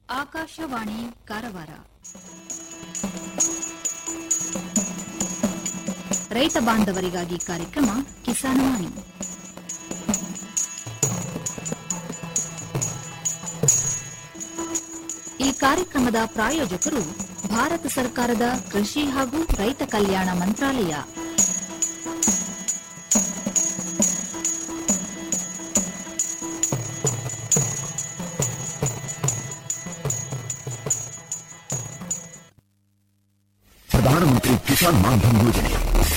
ಆಕಾಶವಾಣಿ ಕಾರವಾರ ರೈತ ಬಾಂಧವರಿಗಾಗಿ ಕಾರ್ಯಕ್ರಮ ಕಿಸಾನವಾಣಿ ಈ ಕಾರ್ಯಕ್ರಮದ ಪ್ರಾಯೋಜಕರು ಭಾರತ ಸರ್ಕಾರದ ಕೃಷಿ ಹಾಗೂ ರೈತ ಕಲ್ಯಾಣ ಮಂತ್ರಾಲಯ ಪ್ರಧಾನಮಂತ್ರಿ ಕಿಸಾನ್ ಮಾನ್ಧನ್ ಯೋಜನೆ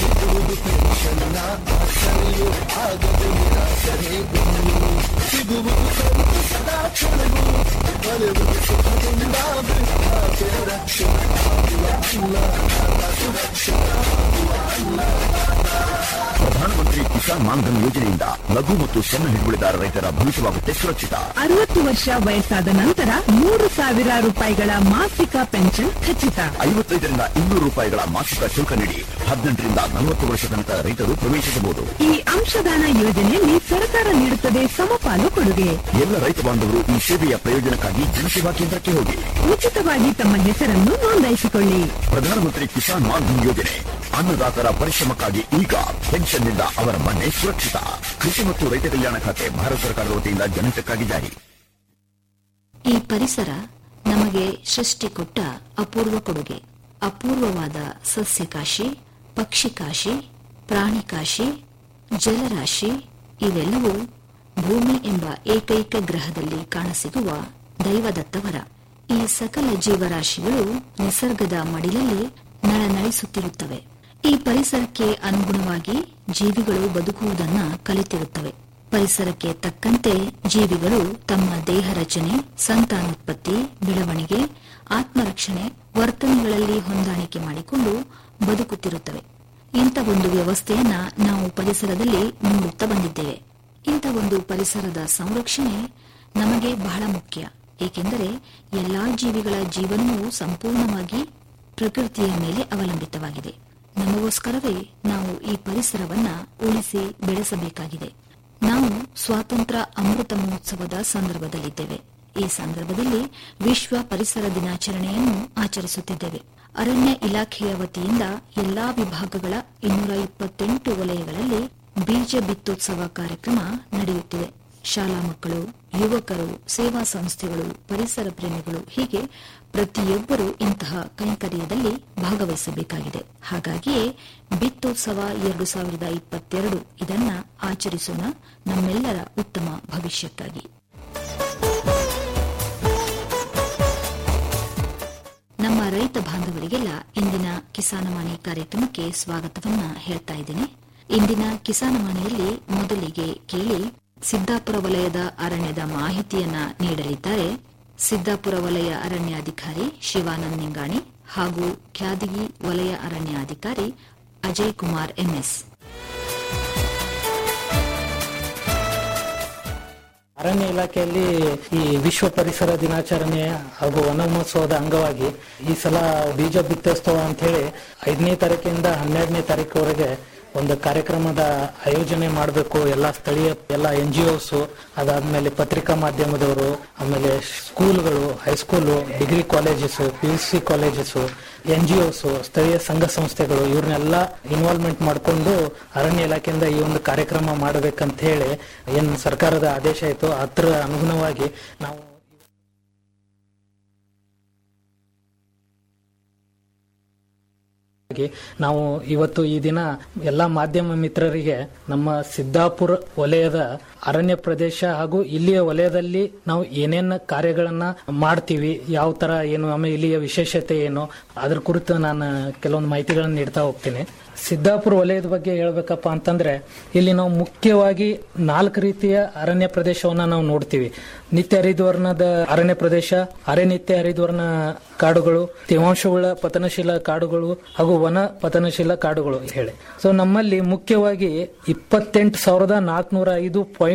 ಪ್ರಧಾನಮಂತ್ರಿ ಕಿಸಾನ್ ಮಾನ್ಧನ್ ಯೋಜನೆಯಿಂದ ಲಘು ಮತ್ತು ಸಣ್ಣ ಹಿಡುವಳಿದಾರ ರೈತರ ಭವಿಷ್ಯವಾಗುತ್ತೆ ಸುರಕ್ಷಿತ ಅರವತ್ತು ವರ್ಷ ವಯಸ್ಸಾದ ನಂತರ ಮೂರು ಸಾವಿರ ರೂಪಾಯಿಗಳ ಮಾಸಿಕ ಪೆನ್ಷನ್ ಖಚಿತ ಐವತ್ತೈದರಿಂದ ಇನ್ನೂರು ರೂಪಾಯಿಗಳ ಮಾಸಿಕ ಶುಲ್ಕ ನೀಡಿ ಹದಿನೆಂಟರಿಂದ ನಲವತ್ತು ವರ್ಷ ತನಕ ರೈತರು ಪ್ರವೇಶಿಸಬಹುದು ಈ ಅಂಶದಾನ ಯೋಜನೆಯಲ್ಲಿ ಸರ್ಕಾರ ನೀಡುತ್ತದೆ ಸಮಪಾಲು ಕೊಡುಗೆ ಎಲ್ಲ ರೈತ ಬಾಂಧವರು ಈ ಸೇವೆಯ ಪ್ರಯೋಜನಕ್ಕಾಗಿ ಜನಸೇವಾ ಕೇಂದ್ರಕ್ಕೆ ಹೋಗಿ ಉಚಿತವಾಗಿ ತಮ್ಮ ಹೆಸರನ್ನು ನೋಂದಾಯಿಸಿಕೊಳ್ಳಿ ಪ್ರಧಾನಮಂತ್ರಿ ಕಿಸಾನ್ ಮಾನ್ಧನ್ ಯೋಜನೆ ಅನ್ನದಾತರ ಪರಿಶ್ರಮಕ್ಕಾಗಿ ಈಗ ಪೆನ್ಷನ್ನಿಂದ ಅವರ ಮನೆ ಸುರಕ್ಷಿತ ಕೃಷಿ ಮತ್ತು ರೈತ ಕಲ್ಯಾಣ ಖಾತೆ ಭಾರತ ಸರ್ಕಾರದ ವತಿಯಿಂದ ಜನಹಿತಕ್ಕಾಗಿ ಜಾರಿ ಈ ಪರಿಸರ ನಮಗೆ ಸೃಷ್ಟಿ ಕೊಟ್ಟ ಅಪೂರ್ವ ಕೊಡುಗೆ ಅಪೂರ್ವವಾದ ಸಸ್ಯಕಾಶಿ ಪಕ್ಷಿಕಾಶಿ ಪ್ರಾಣಿಕಾಶಿ ಜಲರಾಶಿ ಇವೆಲ್ಲವೂ ಭೂಮಿ ಎಂಬ ಏಕೈಕ ಗ್ರಹದಲ್ಲಿ ಕಾಣಸಿಗುವ ದೈವದತ್ತವರ ಈ ಸಕಲ ಜೀವರಾಶಿಗಳು ನಿಸರ್ಗದ ಮಡಿಲಲ್ಲಿ ನಳನಳಿಸುತ್ತಿರುತ್ತವೆ ಈ ಪರಿಸರಕ್ಕೆ ಅನುಗುಣವಾಗಿ ಜೀವಿಗಳು ಬದುಕುವುದನ್ನ ಕಲಿತಿರುತ್ತವೆ ಪರಿಸರಕ್ಕೆ ತಕ್ಕಂತೆ ಜೀವಿಗಳು ತಮ್ಮ ದೇಹ ರಚನೆ ಸಂತಾನೋತ್ಪತ್ತಿ ಬೆಳವಣಿಗೆ ಆತ್ಮರಕ್ಷಣೆ ವರ್ತನೆಗಳಲ್ಲಿ ಹೊಂದಾಣಿಕೆ ಮಾಡಿಕೊಂಡು ಬದುಕುತ್ತಿರುತ್ತವೆ ಇಂಥ ಒಂದು ವ್ಯವಸ್ಥೆಯನ್ನ ನಾವು ಪರಿಸರದಲ್ಲಿ ನೋಡುತ್ತಾ ಬಂದಿದ್ದೇವೆ ಇಂಥ ಒಂದು ಪರಿಸರದ ಸಂರಕ್ಷಣೆ ನಮಗೆ ಬಹಳ ಮುಖ್ಯ ಏಕೆಂದರೆ ಎಲ್ಲಾ ಜೀವಿಗಳ ಜೀವನವೂ ಸಂಪೂರ್ಣವಾಗಿ ಪ್ರಕೃತಿಯ ಮೇಲೆ ಅವಲಂಬಿತವಾಗಿದೆ ನಮಗೋಸ್ಕರವೇ ನಾವು ಈ ಪರಿಸರವನ್ನ ಉಳಿಸಿ ಬೆಳೆಸಬೇಕಾಗಿದೆ ನಾವು ಸ್ವಾತಂತ್ರ್ಯ ಅಮೃತ ಮಹೋತ್ಸವದ ಸಂದರ್ಭದಲ್ಲಿದ್ದೇವೆ ಈ ಸಂದರ್ಭದಲ್ಲಿ ವಿಶ್ವ ಪರಿಸರ ದಿನಾಚರಣೆಯನ್ನು ಆಚರಿಸುತ್ತಿದ್ದೇವೆ ಅರಣ್ಯ ಇಲಾಖೆಯ ವತಿಯಿಂದ ಎಲ್ಲಾ ವಿಭಾಗಗಳ ಇನ್ನೂರ ಇಪ್ಪತ್ತೆಂಟು ವಲಯಗಳಲ್ಲಿ ಬೀಜ ಬಿತ್ತೋತ್ಸವ ಕಾರ್ಯಕ್ರಮ ನಡೆಯುತ್ತಿದೆ ಶಾಲಾ ಮಕ್ಕಳು ಯುವಕರು ಸೇವಾ ಸಂಸ್ಥೆಗಳು ಪರಿಸರ ಪ್ರೇಮಿಗಳು ಹೀಗೆ ಪ್ರತಿಯೊಬ್ಬರು ಇಂತಹ ಕೈಂಕರ್ಯದಲ್ಲಿ ಭಾಗವಹಿಸಬೇಕಾಗಿದೆ ಹಾಗಾಗಿಯೇ ಬಿತ್ತೋತ್ಸವ ಎರಡು ಸಾವಿರದ ಇಪ್ಪತ್ತೆರಡು ಇದನ್ನ ಆಚರಿಸೋಣ ನಮ್ಮೆಲ್ಲರ ಉತ್ತಮ ಭವಿಷ್ಯಕ್ಕಾಗಿ ನಮ್ಮ ರೈತ ಬಾಂಧವರಿಗೆಲ್ಲ ಇಂದಿನ ಕಿಸಾನವಾಣಿ ಕಾರ್ಯಕ್ರಮಕ್ಕೆ ಸ್ವಾಗತವನ್ನ ಹೇಳ್ತಾ ಇದ್ದೇನೆ ಇಂದಿನ ಕಿಸಾನವಾಣಿಯಲ್ಲಿ ಮೊದಲಿಗೆ ಕೇಳಿ ಸಿದ್ದಾಪುರ ವಲಯದ ಅರಣ್ಯದ ಮಾಹಿತಿಯನ್ನ ನೀಡಲಿದ್ದಾರೆ ಸಿದ್ದಾಪುರ ವಲಯ ಅರಣ್ಯಾಧಿಕಾರಿ ಶಿವಾನಂದ್ ನಿಂಗಾಣಿ ಹಾಗೂ ಖ್ಯಾದಿಗಿ ವಲಯ ಅರಣ್ಯಾಧಿಕಾರಿ ಅಜಯ್ ಕುಮಾರ್ ಎಂಎಸ್ ಅರಣ್ಯ ಇಲಾಖೆಯಲ್ಲಿ ಈ ವಿಶ್ವ ಪರಿಸರ ದಿನಾಚರಣೆ ಹಾಗೂ ವನ ಮಹೋತ್ಸವದ ಅಂಗವಾಗಿ ಈ ಸಲ ಬೀಜ ಬಿತ್ತೋತ್ಸವ ಅಂತ ಹೇಳಿ ಐದನೇ ತಾರೀಕಿಂದ ಹನ್ನೆರಡನೇ ತಾರೀಕುವರೆಗೆ ಒಂದು ಕಾರ್ಯಕ್ರಮದ ಆಯೋಜನೆ ಮಾಡಬೇಕು ಎಲ್ಲ ಸ್ಥಳೀಯ ಎಲ್ಲ ಎನ್ ಜಿ ಒಸ್ ಅದಾದ್ಮೇಲೆ ಪತ್ರಿಕಾ ಮಾಧ್ಯಮದವರು ಆಮೇಲೆ ಸ್ಕೂಲ್ಗಳು high school degree colleges P U C colleges N G Os ಸ್ಥಳೀಯ ಸಂಘ ಸಂಸ್ಥೆಗಳು ಇವ್ರನ್ನೆಲ್ಲ ಇನ್ವಾಲ್ವ್ಮೆಂಟ್ ಮಾಡಿಕೊಂಡು ಅರಣ್ಯ ಇಲಾಖೆಯಿಂದ ಈ ಒಂದು ಕಾರ್ಯಕ್ರಮ ಮಾಡಬೇಕಂತ ಹೇಳಿ ಏನ್ ಸರ್ಕಾರದ ಆದೇಶ ಆಯಿತು ಅದ್ರ ಅನುಗುಣವಾಗಿ ನಾವು ಹಾಗಾಗಿ ನಾವು ಇವತ್ತು ಈ ದಿನ ಎಲ್ಲಾ ಮಾಧ್ಯಮ ಮಿತ್ರರಿಗೆ ನಮ್ಮ ಸಿದ್ದಾಪುರ ವಲಯದ ಅರಣ್ಯ ಪ್ರದೇಶ ಹಾಗೂ ಇಲ್ಲಿಯ ವಲಯದಲ್ಲಿ ನಾವು ಏನೇನ್ ಕಾರ್ಯಗಳನ್ನ ಮಾಡ್ತೀವಿ ಯಾವ ತರ ಏನು ಆಮೇಲೆ ಇಲ್ಲಿಯ ವಿಶೇಷತೆ ಏನು ಅದ್ರ ಕುರಿತು ನಾನು ಕೆಲವೊಂದು ಮಾಹಿತಿಗಳನ್ನ ನೀಡ್ತಾ ಹೋಗ್ತೀನಿ ಸಿದ್ದಾಪುರ ವಲಯದ ಬಗ್ಗೆ ಹೇಳ್ಬೇಕಪ್ಪ ಅಂತಂದ್ರೆ ಇಲ್ಲಿ ನಾವು ಮುಖ್ಯವಾಗಿ ನಾಲ್ಕು ರೀತಿಯ ಅರಣ್ಯ ಪ್ರದೇಶವನ್ನ ನಾವು ನೋಡ್ತೀವಿ ನಿತ್ಯ ಹರಿದ್ವರ್ಣದ ಅರಣ್ಯ ಪ್ರದೇಶ ಅರೆ ನಿತ್ಯ ಹರಿದ್ವರ್ಣ ಕಾಡುಗಳು ತೇವಾಂಶವುಳ್ಳ ಪತನಶೀಲ ಕಾಡುಗಳು ಹಾಗೂ ವನ ಪತನಶೀಲ ಕಾಡುಗಳು ಹೇಳಿ ಸೊ ನಮ್ಮಲ್ಲಿ ಮುಖ್ಯವಾಗಿ ಇಪ್ಪತ್ತೆಂಟು ಸಾವಿರದ ನಾಲ್ಕನೂರ ಐದು ಪಾಯಿಂಟ್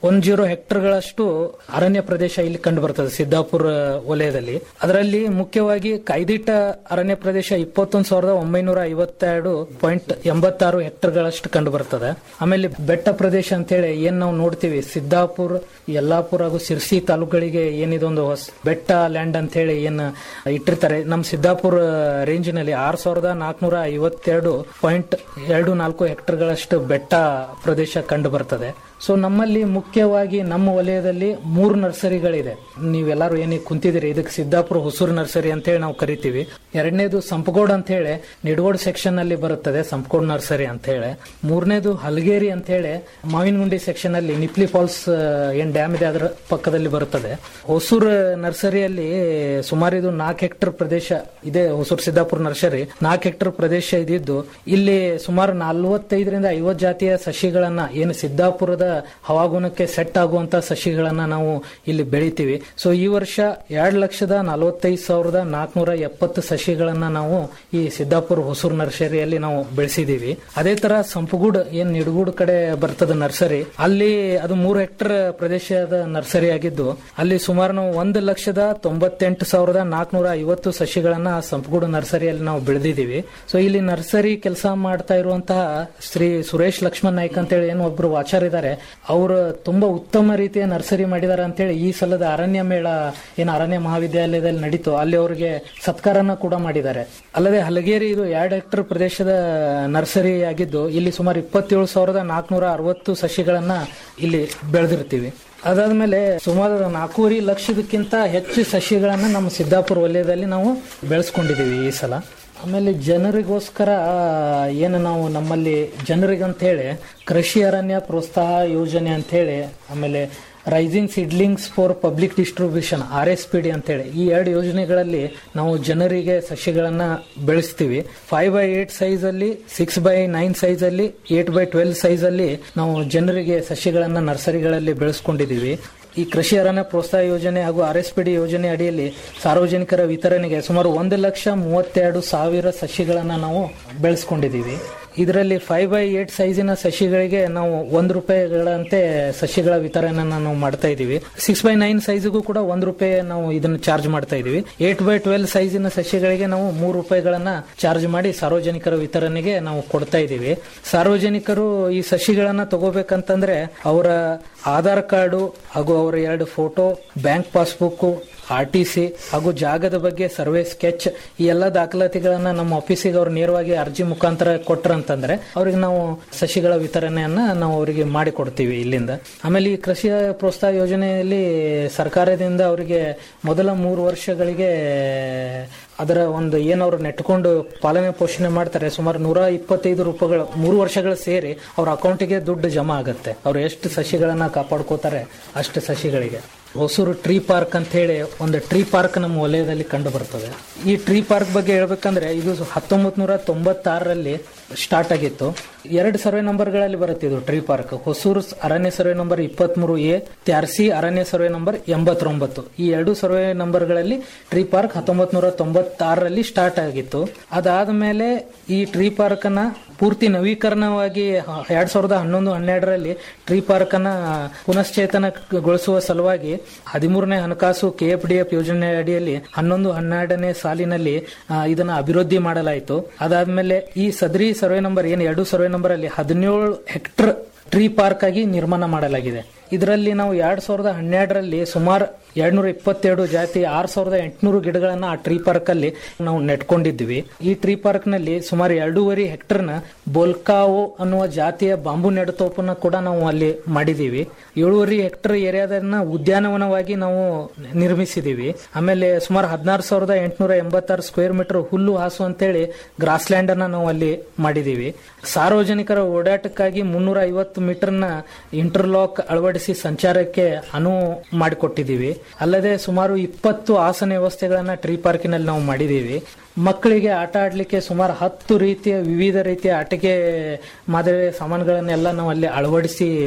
ಒಂದ್ ಜೀರೋ ಹೆಕ್ಟರ್ಗಳಷ್ಟು ಅರಣ್ಯ ಪ್ರದೇಶ ಇಲ್ಲಿ ಕಂಡು ಬರ್ತದೆ ಸಿದ್ದಾಪುರ ವಲಯದಲ್ಲಿ ಅದರಲ್ಲಿ ಮುಖ್ಯವಾಗಿ ಕಾಯ್ದಿಟ್ಟ ಅರಣ್ಯ ಪ್ರದೇಶ ಇಪ್ಪತ್ತೊಂದು ಸಾವಿರದ ಒಂಬೈನೂರ ಐವತ್ತೆರಡು ಪಾಯಿಂಟ್ ಎಂಬತ್ತಾರು ಹೆಕ್ಟರ್ಗಳಷ್ಟು ಕಂಡು ಬರ್ತದೆ ಆಮೇಲೆ ಬೆಟ್ಟ ಪ್ರದೇಶ ಅಂತೇಳಿ ಏನ್ ನಾವು ನೋಡ್ತೀವಿ ಸಿದ್ದಾಪುರ ಯಲ್ಲಾಪುರ ಹಾಗೂ ಸಿರ್ಸಿ ತಾಲೂಕುಗಳಿಗೆ ಏನಿದೊಂದು ಹೊಸ ಬೆಟ್ಟ ಲ್ಯಾಂಡ್ ಅಂತ ಹೇಳಿ ಏನ್ ಇಟ್ಟಿರ್ತಾರೆ ನಮ್ಮ ಸಿದ್ದಾಪುರ ರೇಂಜ್ ನಲ್ಲಿ ಆರ್ ಸಾವಿರದ ನಾಲ್ಕನೂರ ಐವತ್ತೆರಡು ಪಾಯಿಂಟ್ ಎರಡು ನಾಲ್ಕು ಹೆಕ್ಟರ್ಗಳಷ್ಟು ಬೆಟ್ಟ ಪ್ರದೇಶ ಕಂಡು ಬರ್ತದೆ ಸೊ ನಮ್ಮಲ್ಲಿ ಮುಖ್ಯವಾಗಿ ನಮ್ಮ ವಲಯದಲ್ಲಿ ಮೂರು ನರ್ಸರಿಗಳಿದೆ ನೀವೆಲ್ಲರೂ ಏನಿಗೆ ಕುಂತಿದ್ದೀರಿ ಇದಕ್ಕೆ ಸಿದ್ದಾಪುರ ಹೊಸೂರು ನರ್ಸರಿ ಅಂತ ಹೇಳಿ ನಾವು ಕರಿತೀವಿ ಎರಡನೇದು ಸಂಪಗೋಡ್ ಅಂತ ಹೇಳಿ ನಿಡಗೋಡ್ ಸೆಕ್ಷನ್ ಅಲ್ಲಿ ಬರುತ್ತದೆ ಸಂಪಗೋಡ್ ನರ್ಸರಿ ಅಂತ ಹೇಳಿ ಮೂರನೇದು ಹಲಗೇರಿ ಅಂತ ಹೇಳಿ ಮಾವಿನಗುಂಡಿ ಸೆಕ್ಷನ್ ಅಲ್ಲಿ ನಿಪ್ಲಿ ಫಾಲ್ಸ್ ಏನ್ ಡ್ಯಾಮ್ ಇದೆ ಅದರ ಪಕ್ಕದಲ್ಲಿ ಬರುತ್ತದೆ ಹೊಸೂರು ನರ್ಸರಿಯಲ್ಲಿ ಸುಮಾರು ಇದು ನಾಲ್ಕು ಹೆಕ್ಟರ್ ಪ್ರದೇಶ ಇದೆ ಹೊಸೂರು ಸಿದ್ದಾಪುರ ನರ್ಸರಿ ನಾಲ್ಕು ಹೆಕ್ಟರ್ ಪ್ರದೇಶ ಇದ್ದಿದ್ದು ಇಲ್ಲಿ ಸುಮಾರು ನಲವತ್ತೈದರಿಂದ ಐವತ್ತು ಜಾತಿಯ ಸಸಿಗಳನ್ನ ಏನು ಸಿದ್ದಾಪುರದ ಹವಾಗುಣಕ್ಕೆ ಸೆಟ್ ಆಗುವಂತ ಸಸಿಗಳನ್ನ ನಾವು ಇಲ್ಲಿ ಬೆಳಿತೀವಿ ಸೊ ಈ ವರ್ಷ ಎರಡ್ ಲಕ್ಷದ ನಲವತ್ತೈದು ಸಾವಿರದ ನಾಲ್ಕನೂರ ಎಪ್ಪತ್ತು ಸಸಿಗಳನ್ನ ನಾವು ಈ ಸಿದ್ದಾಪುರ ಹೊಸೂರು ನರ್ಸರಿಯಲ್ಲಿ ನಾವು ಬೆಳೆಸಿದೀವಿ ಅದೇ ತರ ಸಂಪಗೂಡ್ ಏನ್ ನಿಡಗೂಡ್ ಕಡೆ ಬರ್ತದ ನರ್ಸರಿ ಅಲ್ಲಿ ಅದು ಮೂರು ಹೆಕ್ಟರ್ ಪ್ರದೇಶದ ನರ್ಸರಿ ಆಗಿದ್ದು ಅಲ್ಲಿ ಸುಮಾರು ನಾವು ಒಂದು ಲಕ್ಷದ ತೊಂಬತ್ತೆಂಟು ಸಾವಿರದ ನಾಲ್ಕನೂರ ಐವತ್ತು ಸಸಿಗಳನ್ನ ಸಂಪಗೂಡು ನರ್ಸರಿಯಲ್ಲಿ ನಾವು ಬೆಳೆದಿದ್ದೀವಿ ಸೊ ಇಲ್ಲಿ ನರ್ಸರಿ ಕೆಲಸ ಮಾಡ್ತಾ ಇರುವಂತಹ ಶ್ರೀ ಸುರೇಶ್ ಲಕ್ಷ್ಮಣ್ ನಾಯ್ಕ್ ಅಂತೇಳಿ ಏನು ಒಬ್ರು ವಾಚಾರ್ ಇದ್ದಾರೆ ಅವರು ತುಂಬಾ ಉತ್ತಮ ರೀತಿಯ ನರ್ಸರಿ ಮಾಡಿದ್ದಾರೆ ಅಂತೇಳಿ ಈ ಸಲದ ಅರಣ್ಯ ಮೇಳ ಏನು ಅರಣ್ಯ ಮಹಾವಿದ್ಯಾಲಯದಲ್ಲಿ ನಡೀತು ಅಲ್ಲಿ ಅವರಿಗೆ ಸತ್ಕಾರನ ಕೂಡ ಮಾಡಿದ್ದಾರೆ ಅಲ್ಲದೆ ಹಲಗೇರಿ ಇದು ಎರಡು ಹೆಕ್ಟರ್ ಪ್ರದೇಶದ ನರ್ಸರಿ ಆಗಿದ್ದು ಇಲ್ಲಿ ಸುಮಾರು ಇಪ್ಪತ್ತೇಳು ಸಾವಿರದ ನಾಲ್ಕನೂರ ಅರವತ್ತು ಸಸಿಗಳನ್ನ ಇಲ್ಲಿ ಬೆಳೆದಿರ್ತೀವಿ ಅದಾದ್ಮೇಲೆ ಸುಮಾರು ನಾಲ್ಕೂವರೆ ಲಕ್ಷದಕ್ಕಿಂತ ಹೆಚ್ಚು ಸಸಿಗಳನ್ನ ನಮ್ಮ ಸಿದ್ದಾಪುರ ವಲಯದಲ್ಲಿ ನಾವು ಬೆಳೆಸ್ಕೊಂಡಿದೀವಿ ಈ ಸಲ ಆಮೇಲೆ ಜನರಿಗೋಸ್ಕರ ಏನು ನಾವು ನಮ್ಮಲ್ಲಿ ಜನರಿಗಂತೇಳಿ ಕೃಷಿ ಅರಣ್ಯ ಪ್ರೋತ್ಸಾಹ ಯೋಜನೆ ಅಂತೇಳಿ ಆಮೇಲೆ raising seedlings for public distribution R S P D ಅಂತೇಳಿ ಈ ಎರಡು ಯೋಜನೆಗಳಲ್ಲಿ ನಾವು ಜನರಿಗೆ ಸಸ್ಯಗಳನ್ನ ಬೆಳೆಸ್ತೀವಿ ಫೈವ್ ಬೈ ಏಟ್ ಸೈಜ್ ಅಲ್ಲಿ ಸಿಕ್ಸ್ ಬೈ ನೈನ್ ಸೈಜ್ ಅಲ್ಲಿ ಏಟ್ ಬೈ ಟ್ವೆಲ್ ಸೈಜ್ ಅಲ್ಲಿ ನಾವು ಜನರಿಗೆ ಸಸ್ಯಗಳನ್ನ ನರ್ಸರಿಗಳಲ್ಲಿ ಬೆಳೆಸ್ಕೊಂಡಿದೀವಿ ಈ ಕೃಷಿ ಅರಣ್ಯ ಪ್ರೋತ್ಸಾಹ ಯೋಜನೆ ಹಾಗೂ ಆರ್ ಎಸ್ ಪಿ ಡಿ ಯೋಜನೆ ಅಡಿಯಲ್ಲಿ ಸಾರ್ವಜನಿಕರ ವಿತರಣೆಗೆ ಸುಮಾರು ಒಂದು ಲಕ್ಷ ಮೂವತ್ತೆರಡು ಸಾವಿರ ಸಸಿಗಳನ್ನ ನಾವು ಬೆಳೆಸ್ಕೊಂಡಿದ್ದೀವಿ ಇದರಲ್ಲಿ ಫೈವ್ ಬೈ ಏಟ್ ಸೈಜಿನ ಸಸಿಗಳಿಗೆ ನಾವು ಒಂದು ರೂಪಾಯಿಗಳಂತೆ ಸಸಿಗಳ ವಿತರಣೆಯನ್ನ ನಾವು ಮಾಡ್ತಾ ಇದೀವಿ ಸಿಕ್ಸ್ ಬೈ ನೈನ್ ಸೈಜ್ಗೂ ಕೂಡ ಒಂದು ರೂಪಾಯಿ ನಾವು ಇದನ್ನು ಚಾರ್ಜ್ ಮಾಡ್ತಾ ಇದೀವಿ ಏಟ್ ಬೈ ಟ್ವೆಲ್ ಸೈಜಿನ ಸಸಿಗಳಿಗೆ ನಾವು ಮೂರು ರೂಪಾಯಿಗಳನ್ನ ಚಾರ್ಜ್ ಮಾಡಿ ಸಾರ್ವಜನಿಕರ ವಿತರಣೆಗೆ ನಾವು ಕೊಡ್ತಾ ಇದೀವಿ ಸಾರ್ವಜನಿಕರು ಈ ಸಸಿಗಳನ್ನ ತಗೋಬೇಕಂತಂದ್ರೆ ಅವರ ಆಧಾರ್ ಕಾರ್ಡು ಹಾಗೂ ಅವರ ಎರಡು photo bank passbook R T C ಹಾಗೂ ಜಾಗದ ಬಗ್ಗೆ ಸರ್ವೆ ಸ್ಕೆಚ್ ಈ ಎಲ್ಲ ದಾಖಲಾತಿಗಳನ್ನ ನಮ್ಮ ಆಫೀಸಿಗೆ ಅವ್ರು ನೇರವಾಗಿ ಅರ್ಜಿ ಮುಖಾಂತರ ಕೊಟ್ರಂತಂದ್ರೆ ಅವ್ರಿಗೆ ನಾವು ಸಸಿಗಳ ವಿತರಣೆಯನ್ನ ನಾವು ಅವರಿಗೆ ಮಾಡಿಕೊಡ್ತೀವಿ ಇಲ್ಲಿಂದ ಆಮೇಲೆ ಈ ಕೃಷಿ ಪ್ರೋತ್ಸಾಹ ಯೋಜನೆಯಲ್ಲಿ ಸರ್ಕಾರದಿಂದ ಅವರಿಗೆ ಮೊದಲ ಮೂರು ವರ್ಷಗಳಿಗೆ ಅದರ ಒಂದು ಏನವ್ರು ನೆಟ್ಕೊಂಡು ಪಾಲನೆ ಪೋಷಣೆ ಮಾಡ್ತಾರೆ ಸುಮಾರು ನೂರ ಇಪ್ಪತ್ತೈದು ರೂಪಾಯಿಗಳು ಮೂರು ವರ್ಷಗಳು ಸೇರಿ ಅವ್ರ ಅಕೌಂಟಿಗೆ ದುಡ್ಡು ಜಮಾ ಆಗುತ್ತೆ ಅವ್ರು ಎಷ್ಟು ಸಸಿಗಳನ್ನ ಕಾಪಾಡ್ಕೋತಾರೆ ಅಷ್ಟು ಸಸಿಗಳಿಗೆ ಹೊಸೂರು ಟ್ರೀ ಪಾರ್ಕ್ ಅಂತ ಹೇಳಿ ಒಂದು ಟ್ರೀ ಪಾರ್ಕ್ ನಮ್ಮ ವಲಯದಲ್ಲಿ ಕಂಡು ಬರ್ತದೆ ಈ ಟ್ರೀ ಪಾರ್ಕ್ ಬಗ್ಗೆ ಹೇಳ್ಬೇಕಂದ್ರೆ ಇದು ಹತ್ತೊಂಬತ್ ನೂರ ತೊಂಬತ್ತಾರರಲ್ಲಿ ಸ್ಟಾರ್ಟ್ ಆಗಿತ್ತು ಎರಡು ಸರ್ವೆ ನಂಬರ್ಗಳಲ್ಲಿ ಬರುತ್ತೆ ಇದು ಟ್ರೀ ಪಾರ್ಕ್ ಹೊಸೂರು ಅರಣ್ಯ ಸರ್ವೆ ನಂಬರ್ ಇಪ್ಪತ್ಮೂರು ಎ ತ್ಯಾರ್ಸಿ ಅರಣ್ಯ ಸರ್ವೆ ನಂಬರ್ ಎಂಬತ್ತೊಂಬತ್ತು ಈ ಎರಡು ಸರ್ವೆ ನಂಬರ್ಗಳಲ್ಲಿ ಟ್ರೀ ಪಾರ್ಕ್ ಹತ್ತೊಂಬತ್ ನೂರ ತೊಂಬತ್ತಾರರಲ್ಲಿ ಸ್ಟಾರ್ಟ್ ಆಗಿತ್ತು ಅದಾದ್ಮೇಲೆ ಈ ಟ್ರೀ ಪಾರ್ಕ್ ಅನ್ನ ಪೂರ್ತಿ ನವೀಕರಣವಾಗಿ ಎರಡ್ ಸಾವಿರದ ಹನ್ನೊಂದು ಹನ್ನೆರಡರಲ್ಲಿ ಟ್ರೀ ಪಾರ್ಕ್ ಅನ್ನ ಪುನಶ್ಚೇತನಗೊಳಿಸುವ ಸಲುವಾಗಿ ಹದಿಮೂರನೇ ಹಣಕಾಸು ಕೆಎಫ್ಡಿಎಫ್ ಯೋಜನೆ ಅಡಿಯಲ್ಲಿ ಹನ್ನೊಂದು ಹನ್ನೆರಡನೇ ಸಾಲಿನಲ್ಲಿ ಆ, ಇದನ್ನ ಅಭಿವೃದ್ಧಿ ಮಾಡಲಾಯಿತು ಅದಾದ್ಮೇಲೆ ಈ ಸದರಿ ಸರ್ವೆ ನಂಬರ್ ಏನು ಎರಡು ಸರ್ವೆ ನಂಬರ್ ಅಲ್ಲಿ ಹದಿನೇಳು ಹೆಕ್ಟರ್ ಟ್ರೀ ಪಾರ್ಕ್ ಆಗಿ ನಿರ್ಮಾಣ ಮಾಡಲಾಗಿದೆ ಇದರಲ್ಲಿ ನಾವು ಎರಡ್ ಸಾವಿರದ ಹನ್ನೆರಡರಲ್ಲಿ ಸುಮಾರು ಎರಡ್ನೂರ ಇಪ್ಪತ್ತೆರಡು ಜಾತಿ ಆರ್ ಸಾವಿರದ ಎಂಟುನೂರು ಗಿಡಗಳನ್ನ ಆ ಟ್ರೀ ಪಾರ್ಕ್ ಅಲ್ಲಿ ನಾವು ನೆಟ್ಕೊಂಡಿದ್ವಿ ಈ ಟ್ರೀ ಪಾರ್ಕ್ ನಲ್ಲಿ ಸುಮಾರು ಎರಡೂವರೆ ಹೆಕ್ಟರ್ನ ಬೋಲ್ಕಾವೋ ಅನ್ನುವ ಜಾತಿಯ ಬಾಂಬು ನೆಡತೋಪನ್ನ ಕೂಡ ನಾವು ಅಲ್ಲಿ ಮಾಡಿದೀವಿ ಏಳೂವರೆ ಹೆಕ್ಟರ್ ಏರಿಯಾದನ್ನ ಉದ್ಯಾನವನವಾಗಿ ನಾವು ನಿರ್ಮಿಸಿದೀವಿ ಆಮೇಲೆ ಸುಮಾರು ಹದಿನಾರು ಸಾವಿರದ ಎಂಟುನೂರ ಎಂಬತ್ತಾರು ಸ್ಕ್ವೇರ್ ಮೀಟರ್ ಹುಲ್ಲು ಹಾಸು ಅಂತೇಳಿ ಗ್ರಾಸ್ ಲ್ಯಾಂಡ್ ಅನ್ನ ನಾವು ಅಲ್ಲಿ ಮಾಡಿದೀವಿ ಸಾರ್ವಜನಿಕರ ಓಡಾಟಕ್ಕಾಗಿ ಮುನ್ನೂರ ಐವತ್ತು ಮೀಟರ್ನ ಇಂಟರ್ಲಾಕ್ ಅಳವಡಿಸಿ ಸಂಚಾರಕ್ಕೆ ಅನುವು ಮಾಡಿಕೊಟ್ಟಿದ್ದೀವಿ ಅಲ್ಲದೆ ಸುಮಾರು ಇಪ್ಪತ್ತು ಆಸನ ವ್ಯವಸ್ಥೆಗಳನ್ನ ಟ್ರೀ ಪಾರ್ಕಿನಲ್ಲಿ ನಾವು ಮಾಡಿದ್ದೀವಿ ಮಕ್ಕಳಿಗೆ ಆಟ ಆಡ್ಲಿಕ್ಕೆ ಸುಮಾರು ಹತ್ತು ರೀತಿಯ ವಿವಿಧ ರೀತಿಯ ಆಟಿಕೆ ಮಾದರಿಯ ಸಾಮಾನುಗಳನ್ನೆಲ್ಲ ನಾವು ಅಲ್ಲಿ ಅಳವಡಿಸಿ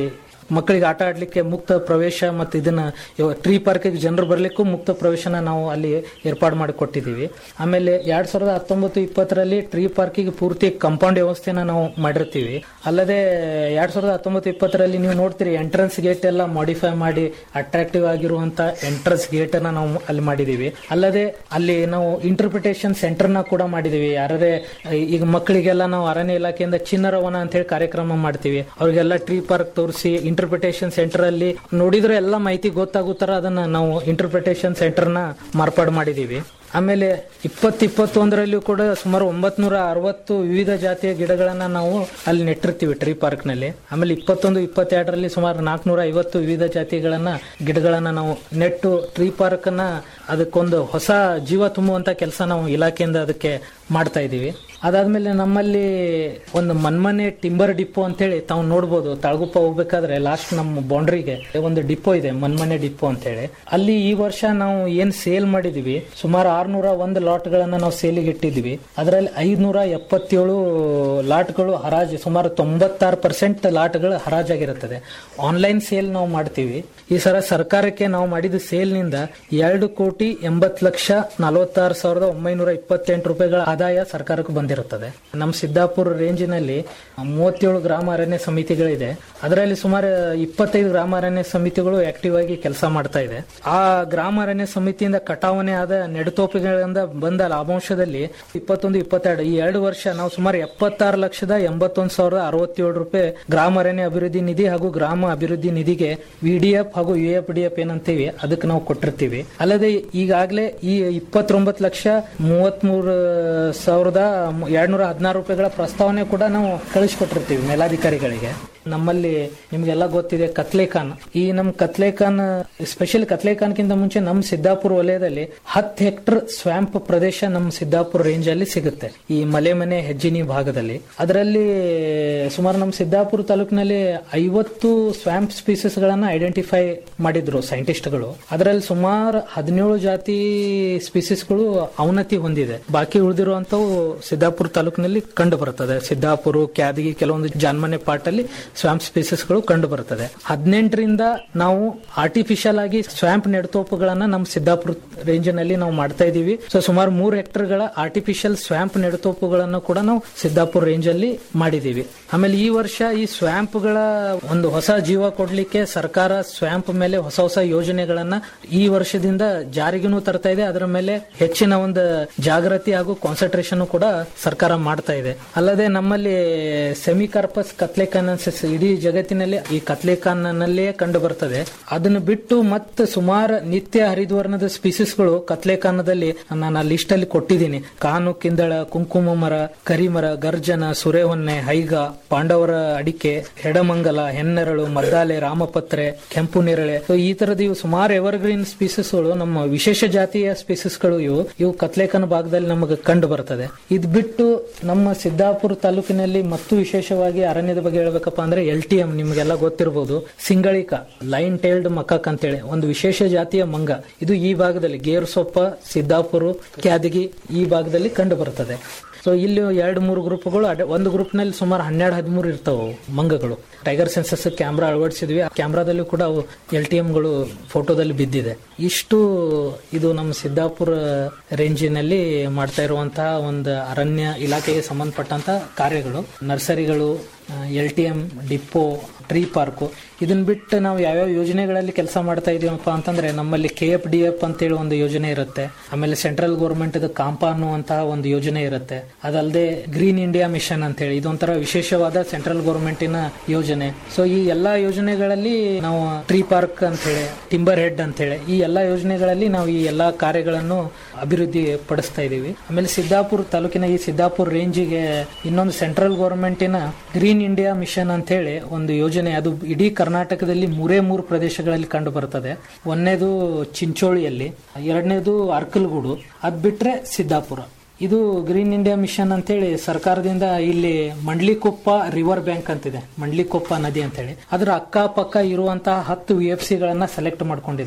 ಮಕ್ಕಳಿಗೆ ಆಟ ಆಡ್ಲಿಕ್ಕೆ ಮುಕ್ತ ಪ್ರವೇಶ ಮತ್ತು ಇದನ್ನ ಟ್ರೀ ಪಾರ್ಕಿಗೆ ಜನರು ಬರ್ಲಿಕ್ಕೂ ಮುಕ್ತ ಪ್ರವೇಶನ ನಾವು ಅಲ್ಲಿ ಏರ್ಪಾಡು ಮಾಡಿ ಕೊಟ್ಟಿದ್ದೀವಿ ಆಮೇಲೆ ಎರಡ್ ಸಾವಿರದ ಹತ್ತೊಂಬತ್ತು ಇಪ್ಪತ್ತರಲ್ಲಿ ಟ್ರೀ ಪಾರ್ಕಿಗೆ ಪೂರ್ತಿ ಕಂಪೌಂಡ್ ವ್ಯವಸ್ಥೆನ ನಾವು ಮಾಡಿರ್ತೀವಿ ಅಲ್ಲದೆ ಎರಡ್ ಸಾವಿರದ ಹತ್ತೊಂಬತ್ತು ಇಪ್ಪತ್ತರಲ್ಲಿ ನೀವು ನೋಡ್ತೀರಿ ಎಂಟ್ರೆನ್ಸ್ ಗೇಟ್ ಎಲ್ಲ ಮಾಡಿಫೈ ಮಾಡಿ ಅಟ್ರಾಕ್ಟಿವ್ ಆಗಿರುವಂತ ಎಂಟ್ರೆನ್ಸ್ ಗೇಟ್ ಅನ್ನ ನಾವು ಅಲ್ಲಿ ಮಾಡಿದೀವಿ ಅಲ್ಲದೆ ಅಲ್ಲಿ ನಾವು ಇಂಟರ್ಪ್ರಿಟೇಷನ್ ಸೆಂಟರ್ ನ ಕೂಡ ಮಾಡಿದೀವಿ ಯಾರೇ ಈಗ ಮಕ್ಕಳಿಗೆಲ್ಲ ನಾವು ಅರಣ್ಯ ಇಲಾಖೆಯಿಂದ ಚಿನ್ನರವನ ಅಂತ ಹೇಳಿ ಕಾರ್ಯಕ್ರಮ ಮಾಡ್ತೀವಿ ಅವ್ರಿಗೆಲ್ಲ ಟ್ರೀ ಪಾರ್ಕ್ ತೋರಿಸಿ ಇಂಟರ್ಪ್ರಿಟೇಷನ್ ಸೆಂಟರ್ ಅಲ್ಲಿ ನೋಡಿದ್ರೆ ಎಲ್ಲ ಮಾಹಿತಿ ಗೊತ್ತಾಗುತ್ತಾರ ಅದನ್ನ ನಾವು ಇಂಟರ್ಪ್ರಿಟೇಷನ್ ಸೆಂಟರ್ ನ ಮಾರ್ಪಾಡು ಮಾಡಿದೀವಿ ಆಮೇಲೆ ಇಪ್ಪತ್ತು ಇಪ್ಪತ್ತೊಂದರಲ್ಲಿಯೂ ಕೂಡ ಸುಮಾರು ಒಂಬತ್ನೂರ ಅರವತ್ತು ವಿವಿಧ ಜಾತಿಯ ಗಿಡಗಳನ್ನ ನಾವು ಅಲ್ಲಿ ನೆಟ್ಟಿರ್ತೀವಿ ಟ್ರೀ ಪಾರ್ಕ್ ನಲ್ಲಿ ಆಮೇಲೆ ಇಪ್ಪತ್ತೊಂದು ಇಪ್ಪತ್ತೆರಡರಲ್ಲಿ ಸುಮಾರು ನಾಲ್ಕನೂರ ಐವತ್ತು ವಿವಿಧ ಜಾತಿಗಳನ್ನ ಗಿಡಗಳನ್ನ ನಾವು ನೆಟ್ಟು ಟ್ರೀ ಪಾರ್ಕ್ ನ ಅದಕ್ಕೊಂದು ಹೊಸ ಜೀವ ತುಂಬುವಂತ ಕೆಲಸ ನಾವು ಇಲಾಖೆಯಿಂದ ಅದಕ್ಕೆ ಮಾಡ್ತಾ ಇದೀವಿ ಅದಾದ್ಮೇಲೆ ನಮ್ಮಲ್ಲಿ ಒಂದು ಮನ್ಮನೆ ಟಿಂಬರ್ ಡಿಪೋ ಅಂತೇಳಿ ತಾವು ನೋಡ್ಬೋದು ತಾಳಗುಪ್ಪ ಹೋಗ್ಬೇಕಾದ್ರೆ ಲಾಸ್ಟ್ ನಮ್ಮ ಬೌಂಡ್ರಿಗೆ ಒಂದು ಡಿಪೋ ಇದೆ ಮನ್ಮನೆ ಡಿಪೋ ಅಂತೇಳಿ ಅಲ್ಲಿ ಈ ವರ್ಷ ನಾವು ಏನ್ ಸೇಲ್ ಮಾಡಿದೀವಿ ಸುಮಾರು ಆರ್ನೂರ ಒಂದು ಲಾಟ್ ಗಳನ್ನ ನಾವು ಸೇಲಿಗೆ ಇಟ್ಟಿದ್ವಿ ಅದರಲ್ಲಿ ಐದ್ನೂರ ಎಪ್ಪತ್ತೇಳು ಲಾಟ್ಗಳು ಹರಾಜು ಸುಮಾರು ತೊಂಬತ್ತಾರು ಪರ್ಸೆಂಟ್ ಲಾಟ್ಗಳು ಹರಾಜಾಗಿರುತ್ತದೆ ಆನ್ಲೈನ್ ಸೇಲ್ ನಾವು ಮಾಡ್ತೀವಿ ಈ ಸಲ ಸರ್ಕಾರಕ್ಕೆ ನಾವು ಮಾಡಿದ ಸೇಲ್ ನಿಂದ ಎರಡು ಕೋಟಿ ಎಂಬತ್ತು ಲಕ್ಷ ನಲವತ್ತಾರು ಸಾವಿರದ ಒಂಬೈನೂರ ಇಪ್ಪತ್ತೆಂಟು ರೂಪಾಯಿಗಳ ಆದಾಯ ಸರ್ಕಾರಕ್ಕೆ ಬಂದಿರುತ್ತದೆ ನಮ್ಮ ಸಿದ್ದಾಪುರ ರೇಂಜಿನಲ್ಲಿ ಮೂವತ್ತೇಳು ಗ್ರಾಮ ಅರಣ್ಯ ಸಮಿತಿಗಳಿದೆ ಅದರಲ್ಲಿ ಸುಮಾರು ಇಪ್ಪತ್ತೈದು ಗ್ರಾಮ ಅರಣ್ಯ ಸಮಿತಿಗಳು ಆಕ್ಟಿವ್ ಆಗಿ ಕೆಲಸ ಮಾಡ್ತಾ ಇದೆ ಆ ಗ್ರಾಮ ಅರಣ್ಯ ಸಮಿತಿಯಿಂದ ಕಟಾವಣೆ ಆದ ನೆಡುತೋಪಿಗಳಿಂದ ಬಂದ ಲಾಭಾಂಶದಲ್ಲಿ ಇಪ್ಪತ್ತೊಂದು ಇಪ್ಪತ್ತೆರಡು ಈ ಎರಡು ವರ್ಷ ನಾವು ಸುಮಾರು ಎಪ್ಪತ್ತಾರು ಲಕ್ಷದ ಎಂಬತ್ತೊಂದು ಸಾವಿರದ ಅರವತ್ತೇಳು ರೂಪಾಯಿ ಗ್ರಾಮ ಅರಣ್ಯ ಅಭಿವೃದ್ಧಿ ನಿಧಿ ಹಾಗೂ ಗ್ರಾಮ ಅಭಿವೃದ್ಧಿ ನಿಧಿಗೆ ವಿಡಿಎಫ್ ಹಾಗೂ ಯು ಎಫ್ ಡಿ ಎಫ್ ಏನಂತೀವಿ ಅದಕ್ಕೆ ನಾವು ಕೊಟ್ಟಿರ್ತೀವಿ ಅಲ್ಲದೆ ಈಗಾಗಲೇ ಈ ಇಪ್ಪತ್ತೊಂಬತ್ತು ಲಕ್ಷ ಮೂವತ್ಮೂರು ಸಾವಿರದ ಎರಡ್ನೂರ ಹದಿನಾರು ರೂಪಾಯಿಗಳ ಪ್ರಸ್ತಾವನೆ ಕೂಡ ನಾವು ಕಳಿಸ್ಕೊಟ್ಟಿರ್ತೀವಿ ಮೇಲಾಧಿಕಾರಿಗಳಿಗೆ ನಮ್ಮಲ್ಲಿ ನಿಮ್ಗೆಲ್ಲ ಗೊತ್ತಿದೆ ಕತ್ಲೇಖಾನ್ ಈ ನಮ್ ಕತ್ಲೇಖಾನ್ ಸ್ಪೆಷಲ್ ಕತ್ಲೇಖಾನ್ಗಿಂತ ಮುಂಚೆ ನಮ್ಮ ಸಿದ್ದಾಪುರ ವಲಯದಲ್ಲಿ ಹತ್ತು ಹೆಕ್ಟರ್ ಸ್ವ್ಯಾಂಪ್ ಪ್ರದೇಶ ನಮ್ಮ ಸಿದ್ದಾಪುರ ರೇಂಜ್ ಅಲ್ಲಿ ಸಿಗುತ್ತೆ ಈ ಮಲೆ ಮನೆ ಹೆಜ್ಜಿನಿ ಭಾಗದಲ್ಲಿ ಅದರಲ್ಲಿ ಸುಮಾರು ನಮ್ಮ ಸಿದ್ದಾಪುರ ತಾಲೂಕಿನಲ್ಲಿ ಐವತ್ತು ಸ್ವ್ಯಾಂಪ್ ಸ್ಪೀಸಸ್ ಗಳನ್ನ ಐಡೆಂಟಿಫೈ ಮಾಡಿದ್ರು ಸೈಂಟಿಸ್ಟ್ಗಳು ಅದರಲ್ಲಿ ಸುಮಾರು ಹದಿನೇಳು ಜಾತಿ ಸ್ಪೀಸಸ್ಗಳು ಅವನತಿ ಹೊಂದಿದೆ ಬಾಕಿ ಉಳಿದಿರುವಂತವು ಸಿದ್ದಾಪುರ ತಾಲೂಕಿನಲ್ಲಿ ಕಂಡು ಬರುತ್ತದೆ ಸಿದ್ದಾಪುರ ಕ್ಯಾದಗಿ ಕೆಲವೊಂದು ಜಾನ್ಮನೆ ಪಾರ್ಟ್ ಅಲ್ಲಿ ಸ್ವಾಂಪ್ ಸ್ಪೀಸಸ್ಗಳು ಕಂಡು ಬರುತ್ತದೆ ಹದಿನೆಂಟರಿಂದ ನಾವು ಆರ್ಟಿಫಿಷಿಯಲ್ ಆಗಿ ಸ್ವಾಂಪ್ ನೆಡತೋಪುಗಳನ್ನ ನಮ್ಮ ಸಿದ್ದಾಪುರ ರೇಂಜ್ ನಲ್ಲಿ ನಾವು ಮಾಡ್ತಾ ಇದೀವಿ ಸೊ ಸುಮಾರು ಮೂರು ಹೆಕ್ಟರ್ ಗಳ ಆರ್ಟಿಫಿಷಿಯಲ್ ಸ್ವಾಂಪ್ ನೆಡತೋಪುಗಳನ್ನು ಕೂಡ ನಾವು ಸಿದ್ದಾಪುರ ರೇಂಜ್ ಅಲ್ಲಿ ಮಾಡಿದೀವಿ ಆಮೇಲೆ ಈ ವರ್ಷ ಈ ಸ್ವಾಂಪ್ ಗಳ ಒಂದು ಹೊಸ ಜೀವ ಕೊಡ್ಲಿಕ್ಕೆ ಸರ್ಕಾರ ಸ್ವಾಂಪ್ ಮೇಲೆ ಹೊಸ ಹೊಸ ಯೋಜನೆಗಳನ್ನ ಈ ವರ್ಷದಿಂದ ಜಾರಿಗೂ ತರ್ತಾ ಇದೆ ಅದರ ಮೇಲೆ ಹೆಚ್ಚಿನ ಒಂದು ಜಾಗೃತಿ ಹಾಗೂ ಕಾನ್ಸಂಟ್ರೇಷನ್ ಕೂಡ ಸರ್ಕಾರ ಮಾಡ್ತಾ ಇದೆ ಅಲ್ಲದೆ ನಮ್ಮಲ್ಲಿ ಸೆಮಿಕಾರ್ಪಸ್ ಕತ್ಲೆಕಾನನ್ಸಸ್ ಇಡೀ ಜಗತ್ತಿನಲ್ಲಿ ಈ ಕತ್ಲೆಕಾನ್ನಲ್ಲೇ ಕಂಡು ಬರ್ತದೆ ಅದನ್ನು ಬಿಟ್ಟು ಮತ್ತೆ ಸುಮಾರು ನಿತ್ಯ ಹರಿದ್ವರ್ಣದ ಸ್ಪೀಸಸ್ಗಳು ಕತ್ಲೆಕಾನದಲ್ಲಿ ನಾನು ಆ ಲಿಸ್ಟ್ ಅಲ್ಲಿ ಕೊಟ್ಟಿದ್ದೀನಿ ಕಾನು ಕಿಂದಳ ಕುಂಕುಮ ಮರ ಕರಿಮರ ಗರ್ಜನ ಸುರೇಹೊನ್ನೆ ಹೈಗ ಪಾಂಡವರ ಅಡಿಕೆ ಹೆಡಮಂಗಲ ಹೆನ್ನೆರಳು ಮದ್ದಾಲೆ ರಾಮಪತ್ರೆ ಕೆಂಪು ನೇರಳೆ ಸೊ ಈ ತರದ ಇವು ಸುಮಾರು ಎವರ್ಗ್ರೀನ್ ಸ್ಪೀಸಸ್ಗಳು ನಮ್ಮ ವಿಶೇಷ ಜಾತಿಯ ಸ್ಪೀಸಸ್ಗಳು ಇವು ಇವು ಕತ್ಲೇಕನ ಭಾಗದಲ್ಲಿ ನಮಗೆ ಕಂಡು ಬರ್ತದೆ ಇದ್ ಬಿಟ್ಟು ನಮ್ಮ ಸಿದ್ದಾಪುರ ತಾಲೂಕಿನಲ್ಲಿ ಮತ್ತು ವಿಶೇಷವಾಗಿ ಅರಣ್ಯದ ಬಗ್ಗೆ ಹೇಳ್ಬೇಕಪ್ಪ ಅಂದ್ರೆ ಎಲ್ ಟಿ ಎಂ ನಿಮ್ಗೆಲ್ಲ ಗೊತ್ತಿರಬಹುದು ಸಿಂಗಳಿಕ ಲೈನ್ ಟೈಲ್ಡ್ ಮಕಾಕ್ ಅಂತೇಳಿ ಒಂದು ವಿಶೇಷ ಜಾತಿಯ ಮಂಗ ಇದು ಈ ಭಾಗದಲ್ಲಿ ಗೇರು ಸೊಪ್ಪ ಸಿದ್ದಾಪುರ ಕ್ಯಾದಗಿ ಈ ಭಾಗದಲ್ಲಿ ಕಂಡು ಬರ್ತದೆ ಸೊ ಇಲ್ಲಿ ಎರಡು ಮೂರು ಗ್ರೂಪ್ಗಳು ಅಡೆ- ಒಂದು ಗ್ರೂಪ್ ನಲ್ಲಿ ಸುಮಾರು ಹನ್ನೆರಡು ಹದಿಮೂರು ಇರ್ತಾವೆ ಅವು ಮಂಗಗಳು ಟೈಗರ್ ಸೆನ್ಸಸ್ ಕ್ಯಾಮ್ರಾ ಅಳವಡಿಸಿದ್ವಿ ಆ ಕ್ಯಾಮ್ರಾದಲ್ಲೂ ಕೂಡ ಅವು ಎಲ್ ಟಿ ಎಂಗಳು ಫೋಟೋದಲ್ಲಿ ಬಿದ್ದಿದೆ ಇಷ್ಟು ಇದು ನಮ್ಮ ಸಿದ್ದಾಪುರ ರೇಂಜಿನಲ್ಲಿ ಮಾಡ್ತಾ ಇರುವಂತಹ ಒಂದು ಅರಣ್ಯ ಇಲಾಖೆಗೆ ಸಂಬಂಧಪಟ್ಟಂತ ಕಾರ್ಯಗಳು ನರ್ಸರಿಗಳು L T M depot tree park ಇದನ್ನ ಬಿಟ್ಟು ನಾವು ಯಾವ್ಯಾವ ಯೋಜನೆಗಳಲ್ಲಿ ಕೆಲಸ ಮಾಡ್ತಾ ಇದೀವಪ್ಪ ಅಂತಂದ್ರೆ ನಮ್ಮಲ್ಲಿ ಕೆ ಎಫ್ ಡಿ ಎಫ್ ಅಂತೇಳಿ ಒಂದು ಯೋಜನೆ ಇರುತ್ತೆ ಆಮೇಲೆ ಸೆಂಟ್ರಲ್ ಗೌರ್ಮೆಂಟ್ ಕಾಂಪ ಅನ್ನುವಂತಹ ಒಂದು ಯೋಜನೆ ಇರುತ್ತೆ ಅದಲ್ಲದೆ ಗ್ರೀನ್ ಇಂಡಿಯಾ ಮಿಷನ್ ಅಂತೇಳಿ ಇದೊಂಥರ ವಿಶೇಷವಾದ ಸೆಂಟ್ರಲ್ ಗೌರ್ಮೆಂಟಿನ ಯೋಜನೆ ಸೊ ಈ ಎಲ್ಲಾ ಯೋಜನೆಗಳಲ್ಲಿ ನಾವು ಟ್ರೀ ಪಾರ್ಕ್ ಅಂತ ಹೇಳಿ ಟಿಂಬರ್ ಹೆಡ್ ಅಂತ ಹೇಳಿ ಈ ಎಲ್ಲಾ ಯೋಜನೆಗಳಲ್ಲಿ ನಾವು ಈ ಎಲ್ಲಾ ಕಾರ್ಯಗಳನ್ನು ಅಭಿವೃದ್ಧಿ ಪಡಿಸ್ತಾ ಇದೀವಿ ಆಮೇಲೆ ಸಿದ್ದಾಪುರ ತಾಲೂಕಿನ ಈ ಸಿದ್ದಾಪುರ ರೇಂಜಿಗೆ ಇನ್ನೊಂದು ಸೆಂಟ್ರಲ್ ಗೌರ್ಮೆಂಟಿನ ಗ್ರೀನ್ ಇಂಡಿಯಾ ಮಿಷನ್ ಅಂತ ಹೇಳಿ ಒಂದು ಯೋಜನೆ ಅದು ಇಡೀ ಕರ್ನಾಟಕದಲ್ಲಿ ಮೂರೇ ಮೂರು ಪ್ರದೇಶಗಳಲ್ಲಿ ಕಂಡು ಬರ್ತದೆ ಒಂದನೇದು ಚಿಂಚೋಳಿಯಲ್ಲಿ ಎರಡನೇದು ಅರ್ಕಲ್ಗೂಡು ಅದ್ ಬಿಟ್ರೆ ಸಿದ್ದಾಪುರ ಇದು ಗ್ರೀನ್ ಇಂಡಿಯಾ ಮಿಷನ್ ಅಂತೇಳಿ ಸರ್ಕಾರದಿಂದ ಇಲ್ಲಿ ಮಂಡ್ಲಿಕೊಪ್ಪ ರಿವರ್ ಬ್ಯಾಂಕ್ ಅಂತಿದೆ ಮಂಡ್ಲಿಕೊಪ್ಪ ನದಿ ಅಂತೇಳಿ ಅದರ ಅಕ್ಕಪಕ್ಕ ಇರುವಂತಹ ಹತ್ತು ವಿ ಎಫ್ ಸಿಗಳನ್ನ ಸೆಲೆಕ್ಟ್ ಮಾಡ್ಕೊಂಡಿದ್ದಾರೆ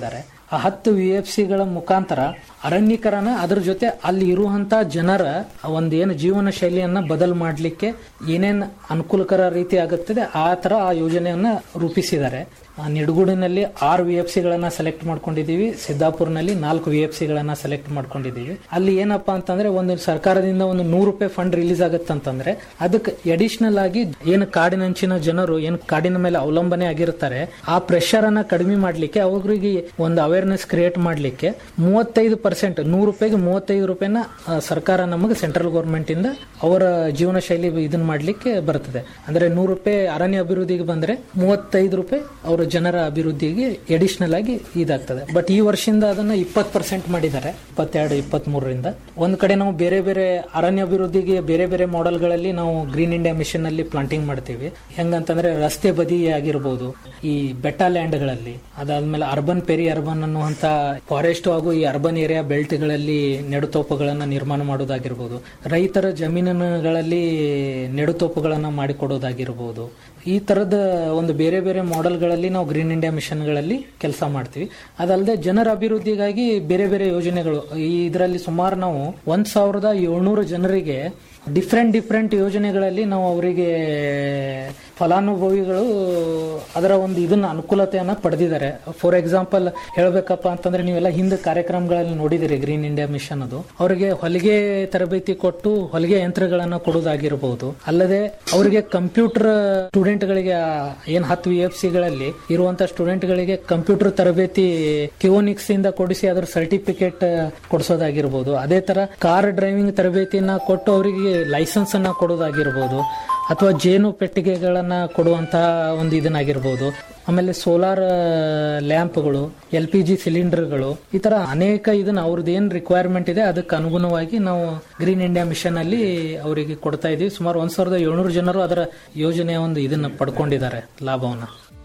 ಆ ಹತ್ತು ವಿ ಎಫ್ ಸಿಗಳ ಮುಖಾಂತರ ಅರಣ್ಯೀಕರಣ ಅದ್ರ ಜೊತೆ ಅಲ್ಲಿ ಇರುವಂತ ಜನರ ಒಂದೇನು ಜೀವನ ಶೈಲಿಯನ್ನ ಬದಲು ಮಾಡಲಿಕ್ಕೆ ಏನೇನ್ ಅನುಕೂಲಕರ ರೀತಿ ಆಗುತ್ತದೆ ಆ ತರ ಆ ಯೋಜನೆಯನ್ನ ರೂಪಿಸಿದ್ದಾರೆ ಆ ನಿಡಗುಡಿನಲ್ಲಿ ಆರು ವಿ ಎಫ್ ಸಿಗಳನ್ನ ಸೆಲೆಕ್ಟ್ ಮಾಡ್ಕೊಂಡಿದೀವಿ ಸಿದ್ದಾಪುರ್ನಲ್ಲಿ ನಾಲ್ಕು ವಿ ಎಫ್ ಸಿಗಳನ್ನ ಸೆಲೆಕ್ಟ್ ಮಾಡ್ಕೊಂಡಿದೀವಿ ಅಲ್ಲಿ ಏನಪ್ಪಾ ಅಂತಂದ್ರೆ ಒಂದು ಸರ್ಕಾರದಿಂದ ಒಂದು ನೂರು ರೂಪಾಯಿ ಫಂಡ್ ರಿಲೀಸ್ ಆಗುತ್ತಂತಂದ್ರೆ ಅದಕ್ಕೆ ಅಡಿಷನಲ್ ಆಗಿ ಏನು ಕಾಡಿನಂಚಿನ ಜನರು ಏನು ಕಾಡಿನ ಮೇಲೆ ಅವಲಂಬನೆ ಆಗಿರ್ತಾರೆ ಆ ಪ್ರೆಷರ್ ಅನ್ನ ಕಡಿಮೆ ಮಾಡ್ಲಿಕ್ಕೆ ಅವರಿಗೆ ಒಂದು ಅವೇರ್ನೆಸ್ ಕ್ರಿಯೇಟ್ ಮಾಡ್ಲಿಕ್ಕೆ ಮೂವತ್ತೈದು ಪರ್ಸೆಂಟ್ ನೂರು ರೂಪಾಯಿಗೆ ಮೂವತ್ತೈದು ರೂಪಾಯಿನ ಆ, ಸರ್ಕಾರ ನಮಗೆ ಸೆಂಟ್ರಲ್ ಗೌರ್ಮೆಂಟ್ ಇಂದ ಅವರ ಜೀವನ ಶೈಲಿ ಇದನ್ನ ಮಾಡ್ಲಿಕ್ಕೆ ಬರ್ತದೆ ಅಂದ್ರೆ ನೂರು ರೂಪಾಯಿ ಅರಣ್ಯ ಅಭಿವೃದ್ಧಿಗೆ ಬಂದ್ರೆ ಮೂವತ್ತೈದು ರೂಪಾಯಿ ಅವರ ಜನರ ಅಭಿವೃದ್ಧಿಗೆ ಎಡಿಷನಲ್ ಆಗಿ ಇದಾಗ್ತದೆ ಬಟ್ ಈ ವರ್ಷದಿಂದ ಅದನ್ನ ಇಪ್ಪತ್ತು ಪರ್ಸೆಂಟ್ ಮಾಡಿದ್ದಾರೆ ಇಪ್ಪತ್ತೆರಡು ಇಪ್ಪತ್ತ್ ಮೂರರಿಂದ ಒಂದ್ ಕಡೆ ನಾವು ಬೇರೆ ಬೇರೆ ಅರಣ್ಯ ಅಭಿವೃದ್ಧಿಗೆ ಬೇರೆ ಬೇರೆ ಮಾಡೆಲ್ಗಳಲ್ಲಿ ನಾವು ಗ್ರೀನ್ ಇಂಡಿಯಾ ಮಿಷನ್ ಅಲ್ಲಿ ಪ್ಲಾಂಟಿಂಗ್ ಮಾಡ್ತೀವಿ ಹೆಂಗಂತಂದ್ರೆ ರಸ್ತೆ ಬದಿ ಆಗಿರ್ಬೋದು ಈ ಬೆಟ್ಟ ಲ್ಯಾಂಡ್ಗಳಲ್ಲಿ ಅದಾದ್ಮೇಲೆ ಅರ್ಬನ್ ಪೆರಿ ಅರ್ಬನ್ ಅನ್ನುವಂತ ಫಾರೆಸ್ಟ್ ಹಾಗೂ ಈ ಅರ್ಬನ್ ಏರಿಯಾ ಬೆಲ್ಟ್ಗಳಲ್ಲಿ ನೆಡುತೋಪುಗಳನ್ನ ನಿರ್ಮಾಣ ಮಾಡೋದಾಗಿರ್ಬೋದು ರೈತರ ಜಮೀನುಗಳಲ್ಲಿ ನೆಡುತೋಪುಗಳನ್ನ ಮಾಡಿಕೊಡೋದಾಗಿರ್ಬೋದು ಈ ತರದ ಒಂದು ಬೇರೆ ಬೇರೆ ಮಾಡೆಲ್ಗಳಲ್ಲಿ ನಾವು ಗ್ರೀನ್ ಇಂಡಿಯಾ ಮಿಷನ್ಗಳಲ್ಲಿ ಕೆಲಸ ಮಾಡ್ತೀವಿ ಅದಲ್ಲದೆ ಜನರ ಅಭಿವೃದ್ಧಿಗಾಗಿ ಬೇರೆ ಬೇರೆ ಯೋಜನೆಗಳು ಈ ಇದರಲ್ಲಿ ಸುಮಾರು ನಾವು ಒಂದ್ ಸಾವಿರದ ಏಳ್ನೂರು ಜನರಿಗೆ ಡಿಫ್ರೆಂಟ್ ಡಿಫ್ರೆಂಟ್ ಯೋಜನೆಗಳಲ್ಲಿ ನಾವು ಅವರಿಗೆ ಫಲಾನುಭವಿಗಳು ಅದರ ಒಂದು ಇದನ್ನ ಅನುಕೂಲತೆಯನ್ನ ಪಡೆದಿದ್ದಾರೆ ಫಾರ್ ಎಕ್ಸಾಂಪಲ್ ಹೇಳ್ಬೇಕಪ್ಪ ಅಂತಂದ್ರೆ ನೀವೆಲ್ಲ ಹಿಂದೆ ಕಾರ್ಯಕ್ರಮಗಳಲ್ಲಿ ನೋಡಿದಿರಿ ಗ್ರೀನ್ ಇಂಡಿಯಾ ಮಿಷನ್ ಅದು ಅವರಿಗೆ ಹೊಲಿಗೆ ತರಬೇತಿ ಕೊಟ್ಟು ಹೊಲಿಗೆ ಯಂತ್ರಗಳನ್ನ ಕೊಡುವುದಾಗಿರಬಹುದು ಅಲ್ಲದೆ ಅವರಿಗೆ ಕಂಪ್ಯೂಟರ್ ಸ್ಟೂಡೆಂಟ್ ಗಳಿಗೆ ಆ, ಏನ್ ಹತ್ತು ವಿ ಎಫ್ ಸಿಗಳಲ್ಲಿ ಇರುವಂತ ಸ್ಟೂಡೆಂಟ್ ಗಳಿಗೆ ಕಂಪ್ಯೂಟರ್ ತರಬೇತಿ ಕಿಯೋನಿಕ್ಸ್ ಇಂದ ಕೊಡಿಸಿ ಅದರ ಸರ್ಟಿಫಿಕೇಟ್ ಕೊಡಿಸೋದಾಗಿರ್ಬೋದು ಅದೇ ತರ ಕಾರ್ ಡ್ರೈವಿಂಗ್ ತರಬೇತಿಯನ್ನ ಕೊಟ್ಟು ಅವರಿಗೆ ಲೈಸೆನ್ಸ್ ಅನ್ನ ಕೊಡೋದಾಗಿರ್ಬೋದು ಅಥವಾ ಜೇನು ಪೆಟ್ಟಿಗೆಗಳನ್ನ ಕೊಡುವಂತಹ ಒಂದು ಇದನ್ನಾಗಿರ್ಬೋದು ಆಮೇಲೆ ಸೋಲಾರ್ ಲ್ಯಾಂಪ್ಗಳು ಎಲ್ ಪಿ ಜಿ ಸಿಲಿಂಡರ್ಗಳು ಈ ತರ ಅನೇಕ ಇದನ್ನ ಅವ್ರದ್ದು ಏನ್ ರಿಕ್ವೈರ್ಮೆಂಟ್ ಇದೆ ಅದಕ್ಕೆ ಅನುಗುಣವಾಗಿ ನಾವು ಗ್ರೀನ್ ಇಂಡಿಯಾ ಮಿಷನ್ ಅಲ್ಲಿ ಅವರಿಗೆ ಕೊಡ್ತಾ ಇದೀವಿ ಸುಮಾರು ಒಂದ್ ಸಾವಿರದ ಏಳ್ನೂರು ಜನರು ಅದರ ಯೋಜನೆಯ ಒಂದು ಇದನ್ನ ಪಡ್ಕೊಂಡಿದ್ದಾರೆ ಲಾಭವನ್ನ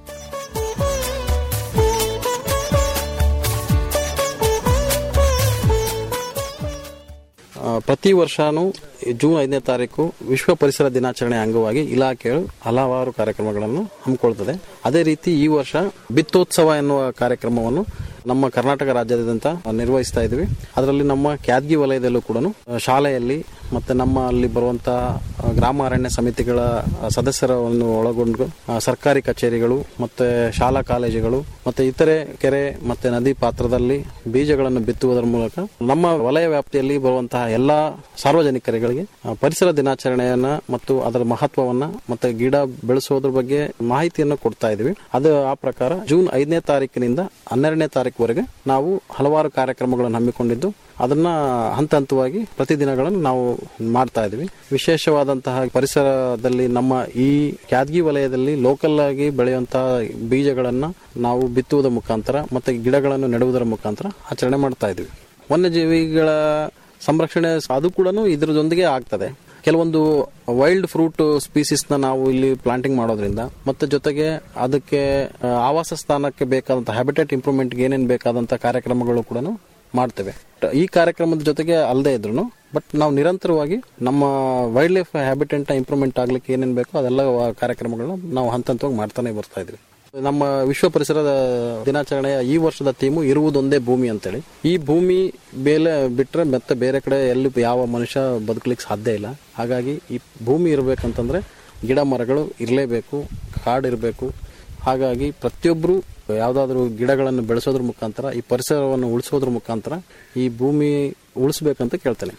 ಆ, ಪ್ರತಿ ವರ್ಷನೂ ಜೂನ್ ಐದನೇ ತಾರೀಕು ವಿಶ್ವ ಪರಿಸರ ದಿನಾಚರಣೆ ಅಂಗವಾಗಿ ಇಲಾಖೆಗಳು ಹಲವಾರು ಕಾರ್ಯಕ್ರಮಗಳನ್ನು ಹಮ್ಮಿಕೊಳ್ತದೆ ಅದೇ ರೀತಿ ಈ ವರ್ಷ ಬಿತ್ತೋತ್ಸವ ಎನ್ನುವ ಕಾರ್ಯಕ್ರಮವನ್ನು ನಮ್ಮ ಕರ್ನಾಟಕ ರಾಜ್ಯಾದ್ಯಂತ ನಿರ್ವಹಿಸ್ತಾ ಇದ್ವಿ ಅದರಲ್ಲಿ ನಮ್ಮ ಕ್ಯಾದ್ಗಿ ವಲಯದಲ್ಲೂ ಕೂಡ ಶಾಲೆಯಲ್ಲಿ ಮತ್ತೆ ನಮ್ಮ ಅಲ್ಲಿ ಬರುವಂತಹ ಆ, ಗ್ರಾಮ ಅರಣ್ಯ ಸಮಿತಿಗಳ ಆ, ಸದಸ್ಯರನ್ನು ಒಳಗೊಂಡು ಆ, ಸರ್ಕಾರಿ ಕಚೇರಿಗಳು ಮತ್ತೆ ಶಾಲಾ ಕಾಲೇಜುಗಳು ಮತ್ತೆ ಇತರೆ ಕೆರೆ ಮತ್ತೆ ನದಿ ಪಾತ್ರದಲ್ಲಿ ಬೀಜಗಳನ್ನು ಬಿತ್ತುವುದರ ಮೂಲಕ ನಮ್ಮ ವಲಯ ವ್ಯಾಪ್ತಿಯಲ್ಲಿ ಬರುವಂತಹ ಎಲ್ಲಾ ಸಾರ್ವಜನಿಕರಿಗೆ ಆ, ಪರಿಸರ ದಿನಾಚರಣೆಯನ್ನ ಮತ್ತು ಅದರ ಮಹತ್ವವನ್ನ ಮತ್ತೆ ಗಿಡ ಬೆಳೆಸೋದ್ರ ಬಗ್ಗೆ ಮಾಹಿತಿಯನ್ನು ಕೊಡ್ತಾ ಇದೀವಿ ಅದು ಆ ಪ್ರಕಾರ ಜೂನ್ ಐದನೇ ತಾರೀಕಿನಿಂದ ಹನ್ನೆರಡನೇ ತಾರೀಕುವರೆಗೆ ನಾವು ಹಲವಾರು ಕಾರ್ಯಕ್ರಮಗಳನ್ನು ಹಮ್ಮಿಕೊಂಡಿದ್ದು ಅದನ್ನ ಹಂತ ಹಂತವಾಗಿ ಪ್ರತಿದಿನಗಳನ್ನು ನಾವು ಮಾಡ್ತಾ ಇದೀವಿ ವಿಶೇಷವಾದಂತಹ ಪರಿಸರದಲ್ಲಿ ನಮ್ಮ ಈ ಕ್ಯಾದ್ಗಿ ವಲಯದಲ್ಲಿ ಲೋಕಲ್ ಆಗಿ ಬೆಳೆಯುವಂತಹ ಬೀಜಗಳನ್ನ ನಾವು ಬಿತ್ತುವುದರ ಮುಖಾಂತರ ಮತ್ತೆ ಗಿಡಗಳನ್ನು ನೆಡುವುದರ ಮುಖಾಂತರ ಆಚರಣೆ ಮಾಡ್ತಾ ಇದೀವಿ ವನ್ಯಜೀವಿಗಳ ಸಂರಕ್ಷಣೆ ಅದು ಕೂಡ ಇದರದೊಂದಿಗೆ ಆಗ್ತದೆ ಕೆಲವೊಂದು ವೈಲ್ಡ್ ಫ್ರೂಟ್ ಸ್ಪೀಸೀಸ್ ನ ನಾವು ಇಲ್ಲಿ ಪ್ಲಾಂಟಿಂಗ್ ಮಾಡೋದ್ರಿಂದ ಮತ್ತೆ ಜೊತೆಗೆ ಅದಕ್ಕೆ ಆ, ಆವಾಸ ಸ್ಥಾನಕ್ಕೆ ಬೇಕಾದಂತ ಹ್ಯಾಬಿಟೇಟ್ ಇಂಪ್ರೂವ್ಮೆಂಟ್ ಏನೇನು ಬೇಕಾದಂತ ಕಾರ್ಯಕ್ರಮಗಳು ಕೂಡ ಮಾಡ್ತೇವೆ ಈ ಕಾರ್ಯಕ್ರಮದ ಜೊತೆಗೆ ಅಲ್ಲದೆ ಇದ್ರು ಬಟ್ ನಾವು ನಿರಂತರವಾಗಿ ನಮ್ಮ ವೈಲ್ಡ್ ಲೈಫ್ ಹ್ಯಾಬಿಟೆಂಟ್ ಇಂಪ್ರೂವ್ಮೆಂಟ್ ಆಗ್ಲಿಕ್ಕೆ ಏನೇನು ಬೇಕೋ ಅದೆಲ್ಲ ಕಾರ್ಯಕ್ರಮಗಳನ್ನ ನಾವು ಹಂತ ಹಂತವಾಗಿ ಮಾಡ್ತಾನೆ ಬರ್ತಾ ಇದ್ವಿ ನಮ್ಮ ವಿಶ್ವ ಪರಿಸರದ ದಿನಾಚರಣೆಯ ಈ ವರ್ಷದ ಥೀಮು ಇರುವುದೊಂದೇ ಭೂಮಿ ಅಂತೇಳಿ ಈ ಭೂಮಿ ಮೇಲೆ ಬಿಟ್ರೆ ಮತ್ತೆ ಬೇರೆ ಕಡೆ ಎಲ್ಲಿ ಯಾವ ಮನುಷ್ಯ ಬದುಕಲಿಕ್ಕೆ ಸಾಧ್ಯ ಇಲ್ಲ ಹಾಗಾಗಿ ಈ ಭೂಮಿ ಇರಬೇಕಂತಂದ್ರೆ ಗಿಡ ಮರಗಳು ಇರಲೇಬೇಕು ಕಾಡಿರಬೇಕು ಹಾಗಾಗಿ ಪ್ರತಿಯೊಬ್ಬರು ಯಾವುದಾದ್ರೂ ಗಿಡಗಳನ್ನು ಬೆಳೆಸೋದ್ರ ಮುಖಾಂತರ ಈ ಪರಿಸರವನ್ನು ಉಳಿಸೋದ್ರ ಮುಖಾಂತರ ಈ ಭೂಮಿ ಉಳಿಸ್ಬೇಕಂತ ಕೇಳ್ತೇನೆ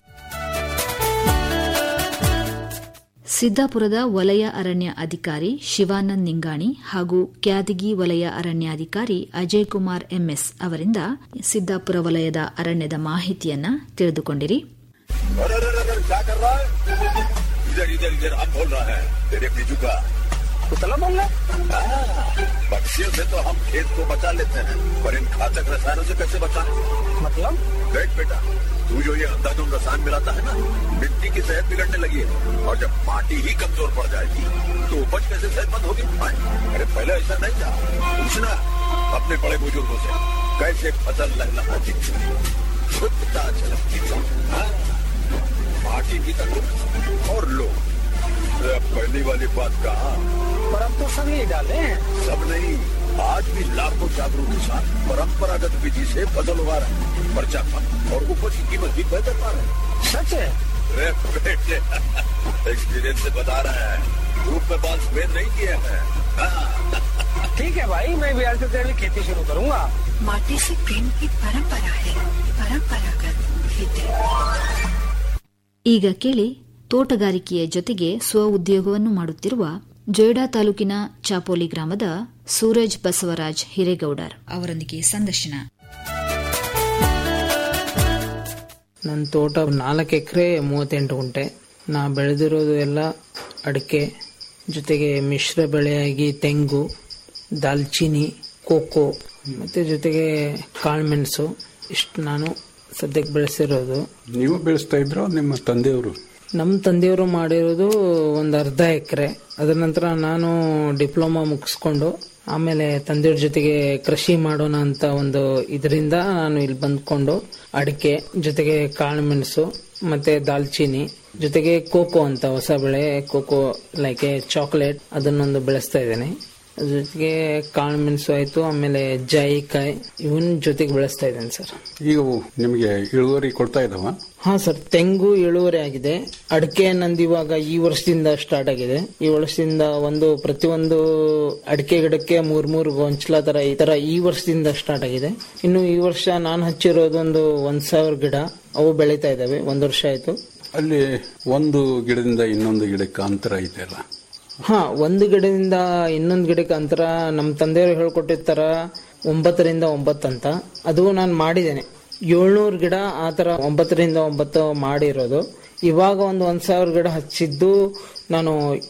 ಸಿದ್ದಾಪುರದ ವಲಯ ಅರಣ್ಯ ಅಧಿಕಾರಿ ಶಿವಾನಂದ್ ನಿಂಗಾಣಿ ಹಾಗೂ ಕ್ಯಾದಗಿ ವಲಯ ಅರಣ್ಯಾಧಿಕಾರಿ ಅಜಯ್ ಕುಮಾರ್ ಎಂಎಸ್ ಅವರಿಂದ ಸಿದ್ದಾಪುರ ವಲಯದ ಅರಣ್ಯದ ಮಾಹಿತಿಯನ್ನ ತಿಳಿದುಕೊಂಡಿರಿ अरे अरे अरे क्या कर रहा है इधर इधर इधर अब बोल रहा है तेरे बीजू का कुतला बोल रहा पक्षियों से तो हम खेत को बचा लेते हैं पर इन घातक रसायनों से कैसे बचाएं मतलब देख बेटा तू जो ये अंधाधुंध रसायन मिलाता है ना मिट्टी की सेहत बिगड़ने लगी है और जब माटी ही कमजोर पड़ जाएगी तो उपज कैसे सेहतमंद होगी हाँ? अरे पहले ऐसा नहीं था पूछना अपने बड़े बुजुर्गों से कैसे फसल लहलहाती थी शुद्धता झलकती थी हाँ? पार्टी की तक और लो अरे अब पहली वाली बात कहा पर अब तो सब यही डाले हैं सब नहीं आज भी लाखों जागरूक किसान परंपरागत विधि से फसल उगा रहे हैं पर्चा कम और उपज की कीमत भी बेहतर पा रहे हैं सच है अरे बेटे एक्सपीरियंस से बता रहे हैं धूप में बाल सफेद नहीं किए हैं हाँ, ठीक है भाई मैं भी आज से तेरी खेती शुरू करूंगा माटी से प्रेम की परंपरा है परंपरागत खेती ಈಗ ಕೇಳಿ ತೋಟಗಾರಿಕೆಯ ಜೊತೆಗೆ ಸ್ವ ಉದ್ಯೋಗವನ್ನು ಮಾಡುತ್ತಿರುವ ಜೊಯ್ಡಾ ತಾಲೂಕಿನ ಚಾಪೋಲಿ ಗ್ರಾಮದ ಸೂರಜ್ ಬಸವರಾಜ್ ಹಿರೇಗೌಡರ್ ಅವರೊಂದಿಗೆ ಸಂದರ್ಶನ ನನ್ನ ತೋಟ ನಾಲ್ಕು ಎಕರೆ ಮೂವತ್ತೆಂಟು ಗುಂಟೆ ನಾ ಬೆಳೆದಿರೋದು ಎಲ್ಲ ಅಡಿಕೆ ಜೊತೆಗೆ ಮಿಶ್ರ ಬೆಳೆಯಾಗಿ ತೆಂಗು ದಾಲ್ಚಿನಿ ಕೋಕೋ ಮತ್ತು ಜೊತೆಗೆ ಕಾಳುಮೆಣಸು ಇಷ್ಟು ನಾನು ಸದ್ಯಕ್ಕೆ ಬೆಳೆಸಿರೋದು ನೀವು ಬೆಳೆಸ್ತಾ ಇದ್ರೋ ನಿಮ್ಮ ತಂದೆಯವರು ನಮ್ಮ ತಂದೆಯವರು ಮಾಡಿರೋದು ಒಂದು ಅರ್ಧ ಎಕರೆ ಅದರ ನಂತರ ನಾನು ಡಿಪ್ಲೊಮಾ ಮುಗಿಸ್ಕೊಂಡು ಆಮೇಲೆ ತಂದೆಯವ್ರ ಜೊತೆಗೆ ಕೃಷಿ ಮಾಡೋಣ ಅಂತ ಒಂದು ಇದರಿಂದ ನಾನು ಇಲ್ಲಿ ಬಂದ್ಕೊಂಡು ಅಡಿಕೆ ಜೊತೆಗೆ ಕಾಳುಮೆಣಸು ಮತ್ತೆ ದಾಲ್ಚಿನಿ ಜೊತೆಗೆ ಕೋಕೋ ಅಂತ ಹೊಸ ಬೆಳೆ ಕೋಕೋ ಲೈಕ್ ಚಾಕ್ಲೇಟ್ ಅದನ್ನೊಂದು ಬೆಳೆಸ್ತಾ ಇದ್ದೇನೆ ಅದ್ರ ಜೊತೆಗೆ ಕಾಳುಮೆಣಸು ಆಯ್ತು ಆಮೇಲೆ ಜಾಯಿಕಾಯಿ ಇವನ್ ಜೊತೆಗೆ ಬೆಳೆಸ್ತಾ ಇದ್ದೇನೆ ಸರ್ ಈಗ ಅವು ನಿಮಗೆ ಇಳುವರಿ ಕೊಡ್ತಾ ಇದಾವ ಹಾ ಸರ್ ತೆಂಗು ಇಳುವರಿ ಆಗಿದೆ ಅಡಿಕೆ ನಂದು ಇವಾಗ ಈ ವರ್ಷದಿಂದ ಸ್ಟಾರ್ಟ್ ಆಗಿದೆ ಈ ವರ್ಷದಿಂದ ಒಂದು ಪ್ರತಿಯೊಂದು ಅಡಿಕೆ ಗಿಡಕ್ಕೆ ಮೂರ್ ಮೂರು ಗೊಂಚಲ ತರ ಈ ತರ ಈ ವರ್ಷದಿಂದ ಸ್ಟಾರ್ಟ್ ಆಗಿದೆ ಇನ್ನು ಈ ವರ್ಷ ನಾನು ಹಚ್ಚಿರೋದು ಒಂದು ಒಂದ್ ಸಾವಿರ ಗಿಡ ಅವು ಬೆಳೀತಾ ಇದಾವೆ ಒಂದ್ ವರ್ಷ ಆಯ್ತು ಅಲ್ಲಿ ಒಂದು ಗಿಡದಿಂದ ಇನ್ನೊಂದು ಗಿಡಕ್ಕೆ ಅಂತರ ಇದೆಯಲ್ಲ ಹಾ ಒಂದು ಗಿಡದಿಂದ ಇನ್ನೊಂದು ಗಿಡಕ್ಕೆ ಅಂತರ ನಮ್ಮ ತಂದೆಯವರು ಹೇಳ್ಕೊಟ್ಟಿರ್ತಾರ ಒಂಬತ್ತರಿಂದ ಒಂಬತ್ತು ಅಂತ ಅದು ನಾನು ಮಾಡಿದ್ದೇನೆ ಏಳ್ನೂರು ಗಿಡ ಆ ಥರ ಒಂಬತ್ತರಿಂದ ಒಂಬತ್ತು ಮಾಡಿರೋದು ಇವಾಗ ಒಂದು ಒಂದ್ ಸಾವಿರ ಗಿಡ ಹಚ್ಚಿದ್ದು ನಾನು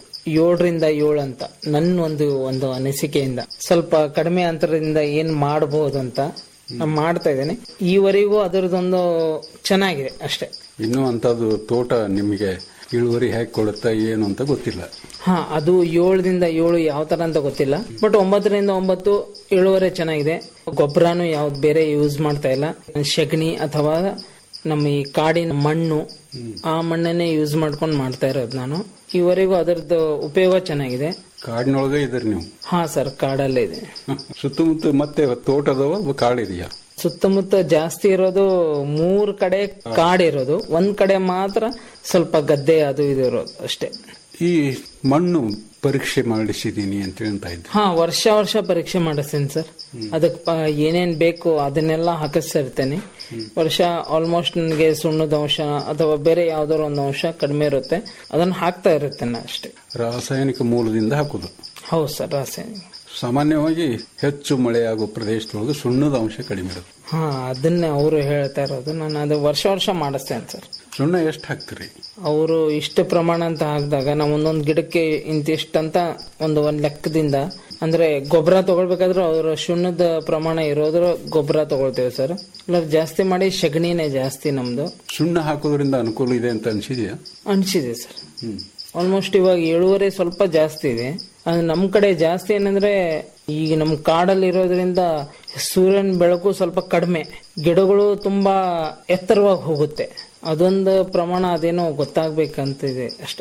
ಏಳರಿಂದ ಏಳು ಅಂತ ನನ್ನ ಒಂದು ಒಂದು ಅನಿಸಿಕೆಯಿಂದ ಸ್ವಲ್ಪ ಕಡಿಮೆ ಅಂತರದಿಂದ ಏನ್ ಮಾಡಬಹುದು ಅಂತ ನಾನು ಮಾಡ್ತಾ ಇದ್ದೇನೆ ಈವರೆಗೂ ಅದರದೊಂದು ಚೆನ್ನಾಗಿದೆ ಅಷ್ಟೇ ಇನ್ನೂ ಅಂತದ್ದು ತೋಟ ನಿಮಗೆ ಇಳುವರಿ ಹೇಗೆ ಕೊಡುತ್ತಾ ಏನು ಅಂತ ಗೊತ್ತಿಲ್ಲ ಹಾ ಅದು ಏಳರಿಂದ ಏಳು ಯಾವ ತರ ಅಂತ ಗೊತ್ತಿಲ್ಲ ಬಟ್ ಒಂಬತ್ತರಿಂದ ಒಂಬತ್ತು ಇಳುವರಿ ಚೆನ್ನಾಗಿದೆ ಗೊಬ್ಬರನು ಯಾವ್ದು ಬೇರೆ ಯೂಸ್ ಮಾಡ್ತಾ ಇಲ್ಲ ಸಗಣಿ ಅಥವಾ ನಮ್ಮ ಈ ಕಾಡಿನ ಮಣ್ಣು ಆ ಮಣ್ಣನ್ನೇ ಯೂಸ್ ಮಾಡ್ಕೊಂಡು ಮಾಡ್ತಾ ಇರೋದು ನಾನು ಈವರೆಗೂ ಅದರದ್ದು ಉಪಯೋಗ ಚೆನ್ನಾಗಿದೆ ಕಾಡಿನೊಳಗೆ ಇದ್ರಿ ನೀವು ಹಾ ಸರ್ ಕಾಡಲ್ಲೇ ಇದೆ ಸುತ್ತಮುತ್ತ ಮತ್ತೆ ತೋಟದವ ಕಾಡಿದೆಯಾ ಸುತ್ತಮುತ್ತ ಜಾಸ್ತಿ ಇರೋದು ಮೂರ್ ಕಡೆ ಕಾಡಿರೋದು ಒಂದ್ ಕಡೆ ಮಾತ್ರ ಸ್ವಲ್ಪ ಗದ್ದೆ ಅದು ಇದು ಇರೋದು ಅಷ್ಟೇ ಈ ಮಣ್ಣು ಪರೀಕ್ಷೆ ಮಾಡಿಸಿದೀನಿ ಅಂತ ಹೇಳ್ತಾ ಇದ್ದೆ ಹಾ ವರ್ಷ ವರ್ಷ ಪರೀಕ್ಷೆ ಮಾಡಿಸ್ತೀನಿ ಸರ್ ಅದಕ್ಕೆ ಪ- ಏನೇನ್ ಬೇಕು ಅದನ್ನೆಲ್ಲ ಹಾಕಿಸ್ತಾ ಇರ್ತೇನೆ ವರ್ಷ ಆಲ್ಮೋಸ್ಟ್ ನನಗೆ ಸುಣ್ಣದ ಅಂಶ ಅಥವಾ ಬೇರೆ ಯಾವ್ದಾದ್ರು ಒಂದು ಅಂಶ ಕಡಿಮೆ ಇರುತ್ತೆ ಅದನ್ನ ಹಾಕ್ತಾ ಇರುತ್ತೇನೆ ಅಷ್ಟೇ ರಾಸಾಯನಿಕ ಮೂಲದಿಂದ ಹಾಕುದು ಹೌದು ಸರ್ ರಾಸಾಯನಿಕ ಸಾಮಾನ್ಯವಾಗಿ ಹೆಚ್ಚು ಮಳೆಯಾಗುವ ಪ್ರದೇಶದೊಳಗೆ ಸುಣ್ಣದ ಅಂಶ ಕಡಿಮೆ ಇರುತ್ತೆ ಹಾ ಅದನ್ನೇ ಅವರು ಹೇಳ್ತಾ ಇರೋದು ನಾನು ಅದು ವರ್ಷ ವರ್ಷ ಮಾಡಿಸ್ತೇನೆ ಸರ್ ಸುಣ್ಣ ಎಷ್ಟು ಹಾಕ್ತೀರಿ ಅವರು ಇಷ್ಟು ಪ್ರಮಾಣ ಅಂತ ಹಾಕಿದಾಗ ನಾವು ಒಂದೊಂದು ಗಿಡಕ್ಕೆ ಇಂತಿಷ್ಟಂತ ಒಂದು ಒಂದ್ ಲೆಕ್ಕದಿಂದ ಅಂದ್ರೆ ಗೊಬ್ಬರ ತಗೊಳ್ಬೇಕಾದ್ರೆ ಅವರ ಸುಣ್ಣದ ಪ್ರಮಾಣ ಇರೋದ್ರ ಗೊಬ್ಬರ ತಗೊಳ್ತೇವೆ ಸರ್ ಇಲ್ಲ ಜಾಸ್ತಿ ಮಾಡಿ ಸಗಣಿನೇ ಜಾಸ್ತಿ ನಮ್ದು ಸುಣ್ಣ ಹಾಕೋದ್ರಿಂದ ಅನುಕೂಲ ಇದೆ ಅಂತ ಅನ್ಸಿದ್ಯಾ ಅನ್ಸಿದೆ ಸರ್ ಆಲ್ಮೋಸ್ಟ್ ಇವಾಗ ಇಳುವರಿ ಸ್ವಲ್ಪ ಜಾಸ್ತಿ ಇದೆ ಅದು ನಮ್ಮ ಕಡೆ ಜಾಸ್ತಿ ಏನಂದ್ರೆ ಈಗ ನಮ್ಮ ಕಾಡಲ್ಲಿ ಇರೋದ್ರಿಂದ ಸೂರ್ಯನ ಬೆಳಕು ಸ್ವಲ್ಪ ಕಡಿಮೆ ಗಿಡಗಳು ತುಂಬಾ ಎತ್ತರವಾಗಿ ಹೋಗುತ್ತೆ ಅದೊಂದು ಪ್ರಮಾಣ ಅದೇನೋ ಗೊತ್ತಾಗ್ಬೇಕಂತಿದೆ ಅಷ್ಟೇ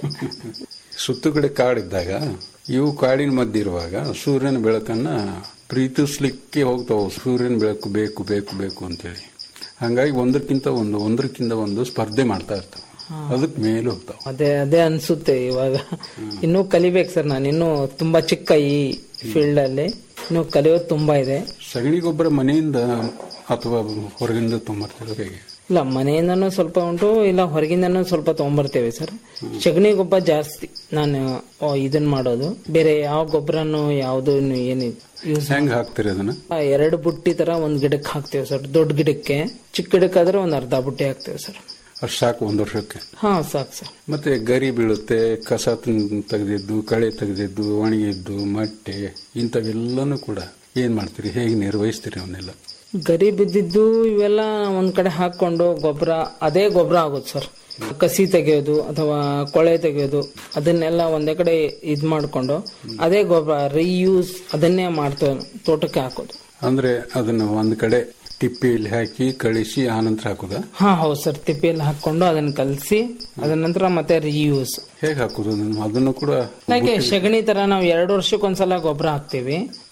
ಸುತ್ತು ಕಡೆ ಕಾಡಿದ್ದಾಗ ಇವು ಕಾಡಿನ ಮಧ್ಯೆ ಇರುವಾಗ ಸೂರ್ಯನ ಬೆಳಕನ್ನ ಪ್ರೀತಿಸ್ಲಿಕ್ಕೆ ಹೋಗ್ತಾವ ಸೂರ್ಯನ ಬೆಳಕು ಬೇಕು ಬೇಕು ಬೇಕು ಅಂತೇಳಿ ಹಂಗಾಗಿ ಒಂದಕ್ಕಿಂತ ಒಂದು ಒಂದಕ್ಕಿಂತ ಒಂದು ಸ್ಪರ್ಧೆ ಮಾಡ್ತಾ ಇರ್ತಾವ ಅದಕ್ಕೆ ಮೇಲೆ ಹೋಗ್ತಾವ ಅದೇ ಅದೇ ಅನ್ಸುತ್ತೆ ಇವಾಗ ಇನ್ನೂ ಕಲಿಬೇಕು ಸರ್ ನಾನು ಇನ್ನೂ ತುಂಬಾ ಚಿಕ್ಕ ಈ ಫೀಲ್ಡ್ ಅಲ್ಲಿ ಇನ್ನೂ ಕಲಿಯೋದು ತುಂಬಾ ಇದೆ ಸಗಣಿ ಗೊಬ್ಬರ ಮನೆಯಿಂದ ಅಥವಾ ಹೊರಗಿಂದ ತೊಂಬರ್ತಿರೋ ಹೇಗೆ ಇಲ್ಲ ಮನೆಯಿಂದನೂ ಸ್ವಲ್ಪ ಉಂಟು ಇಲ್ಲ ಹೊರಗಿಂದನೂ ಸ್ವಲ್ಪ ತಗೊಂಬರ್ತೇವೆ ಸರ್ ಸಗಣಿ ಗೊಬ್ಬರ ಜಾಸ್ತಿ ನಾನು ಆ, ಇದನ್ ಮಾಡೋದು ಬೇರೆ ಯಾವ ಗೊಬ್ಬರನು ಯಾವ್ದು ಏನು ಯೂಸ್ ಹೆಂಗ್ ಹಾಕ್ತೀರಿ ಅದನ್ನ ಎರಡು ಬುಟ್ಟಿ ತರ ಒಂದ್ ಗಿಡಕ್ಕೆ ಹಾಕ್ತೇವೆ ಸರ್ ದೊಡ್ಡ ಗಿಡಕ್ಕೆ ಚಿಕ್ಕ ಗಿಡಕ್ಕಾದ್ರೆ ಒಂದ್ ಅರ್ಧ ಬುಟ್ಟಿ ಹಾಕ್ತೇವೆ ಸರ್ ಅಷ್ಟು ಸಾಕು ಒಂದು ವರ್ಷಕ್ಕೆ ಹಾ ಸಾಕು ಸರ್ ಮತ್ತೆ ಗರಿ ಬೀಳುತ್ತೆ ಕಸ ತಿನ್- ತೆಗೆದಿದ್ದು ಕಳೆ ತೆಗೆದಿದ್ದು ಒಣಗಿದ್ದು ಮಟ್ಟೆ ಇಂಥವೆಲ್ಲನೂ ಕೂಡ ಏನ್ ಮಾಡ್ತೀರಿ ಹೇಗೆ ನಿರ್ವಹಿಸ್ತೀರಿ ಅವನ್ನೆಲ್ಲ ಗರಿ ಬಿದ್ದಿದ್ದು ಇವೆಲ್ಲ ಒಂದ್ ಕಡೆ ಹಾಕೊಂಡು ಗೊಬ್ಬರ ಅದೇ ಗೊಬ್ಬರ ಆಗುತ್ತೆ ಸರ್ ಕಸಿ ತೆಗೆಯೋದು ಅಥವಾ ಕೊಳೆ ತೆಗೆಯೋದು ಅದನ್ನೆಲ್ಲ ಒಂದೇ ಕಡೆ ಇದ್ ಮಾಡ್ಕೊಂಡು ಅದೇ ಗೊಬ್ಬರ ರೀಯೂಸ್ ಅದನ್ನೇ ಮಾಡ್ತೇವೆ ತೋಟಕ್ಕೆ ಹಾಕೋದು ಅಂದ್ರೆ ಅದನ್ನ ಒಂದ್ ಕಡೆ ತಿಪ್ಪಿಯಲ್ಲಿ ಹಾಕಿ ಕಳಿಸಿ ಆನಂತರ ಹಾಕುದಾ ಹಾ ಹೌದು ಸರ್ ತಿಪ್ಪಿಯಲ್ಲಿ ಹಾಕೊಂಡು ಅದನ್ನ ಕಲಸಿ ಅದ ನಂತರ ಮತ್ತೆ ರೀಯೂಸ್ ಹೇಗೆ ಹಾಕುದು ಅದನ್ನು? ಅದನ್ನು ಕೂಡ ಹಾಗೆ ಸಗಣಿ ತರ ನಾವು ಎರಡು ವರ್ಷಕ್ಕೊಂದ್ಸಲ ಗೊಬ್ಬರ ಹಾಕ್ತಿವಿ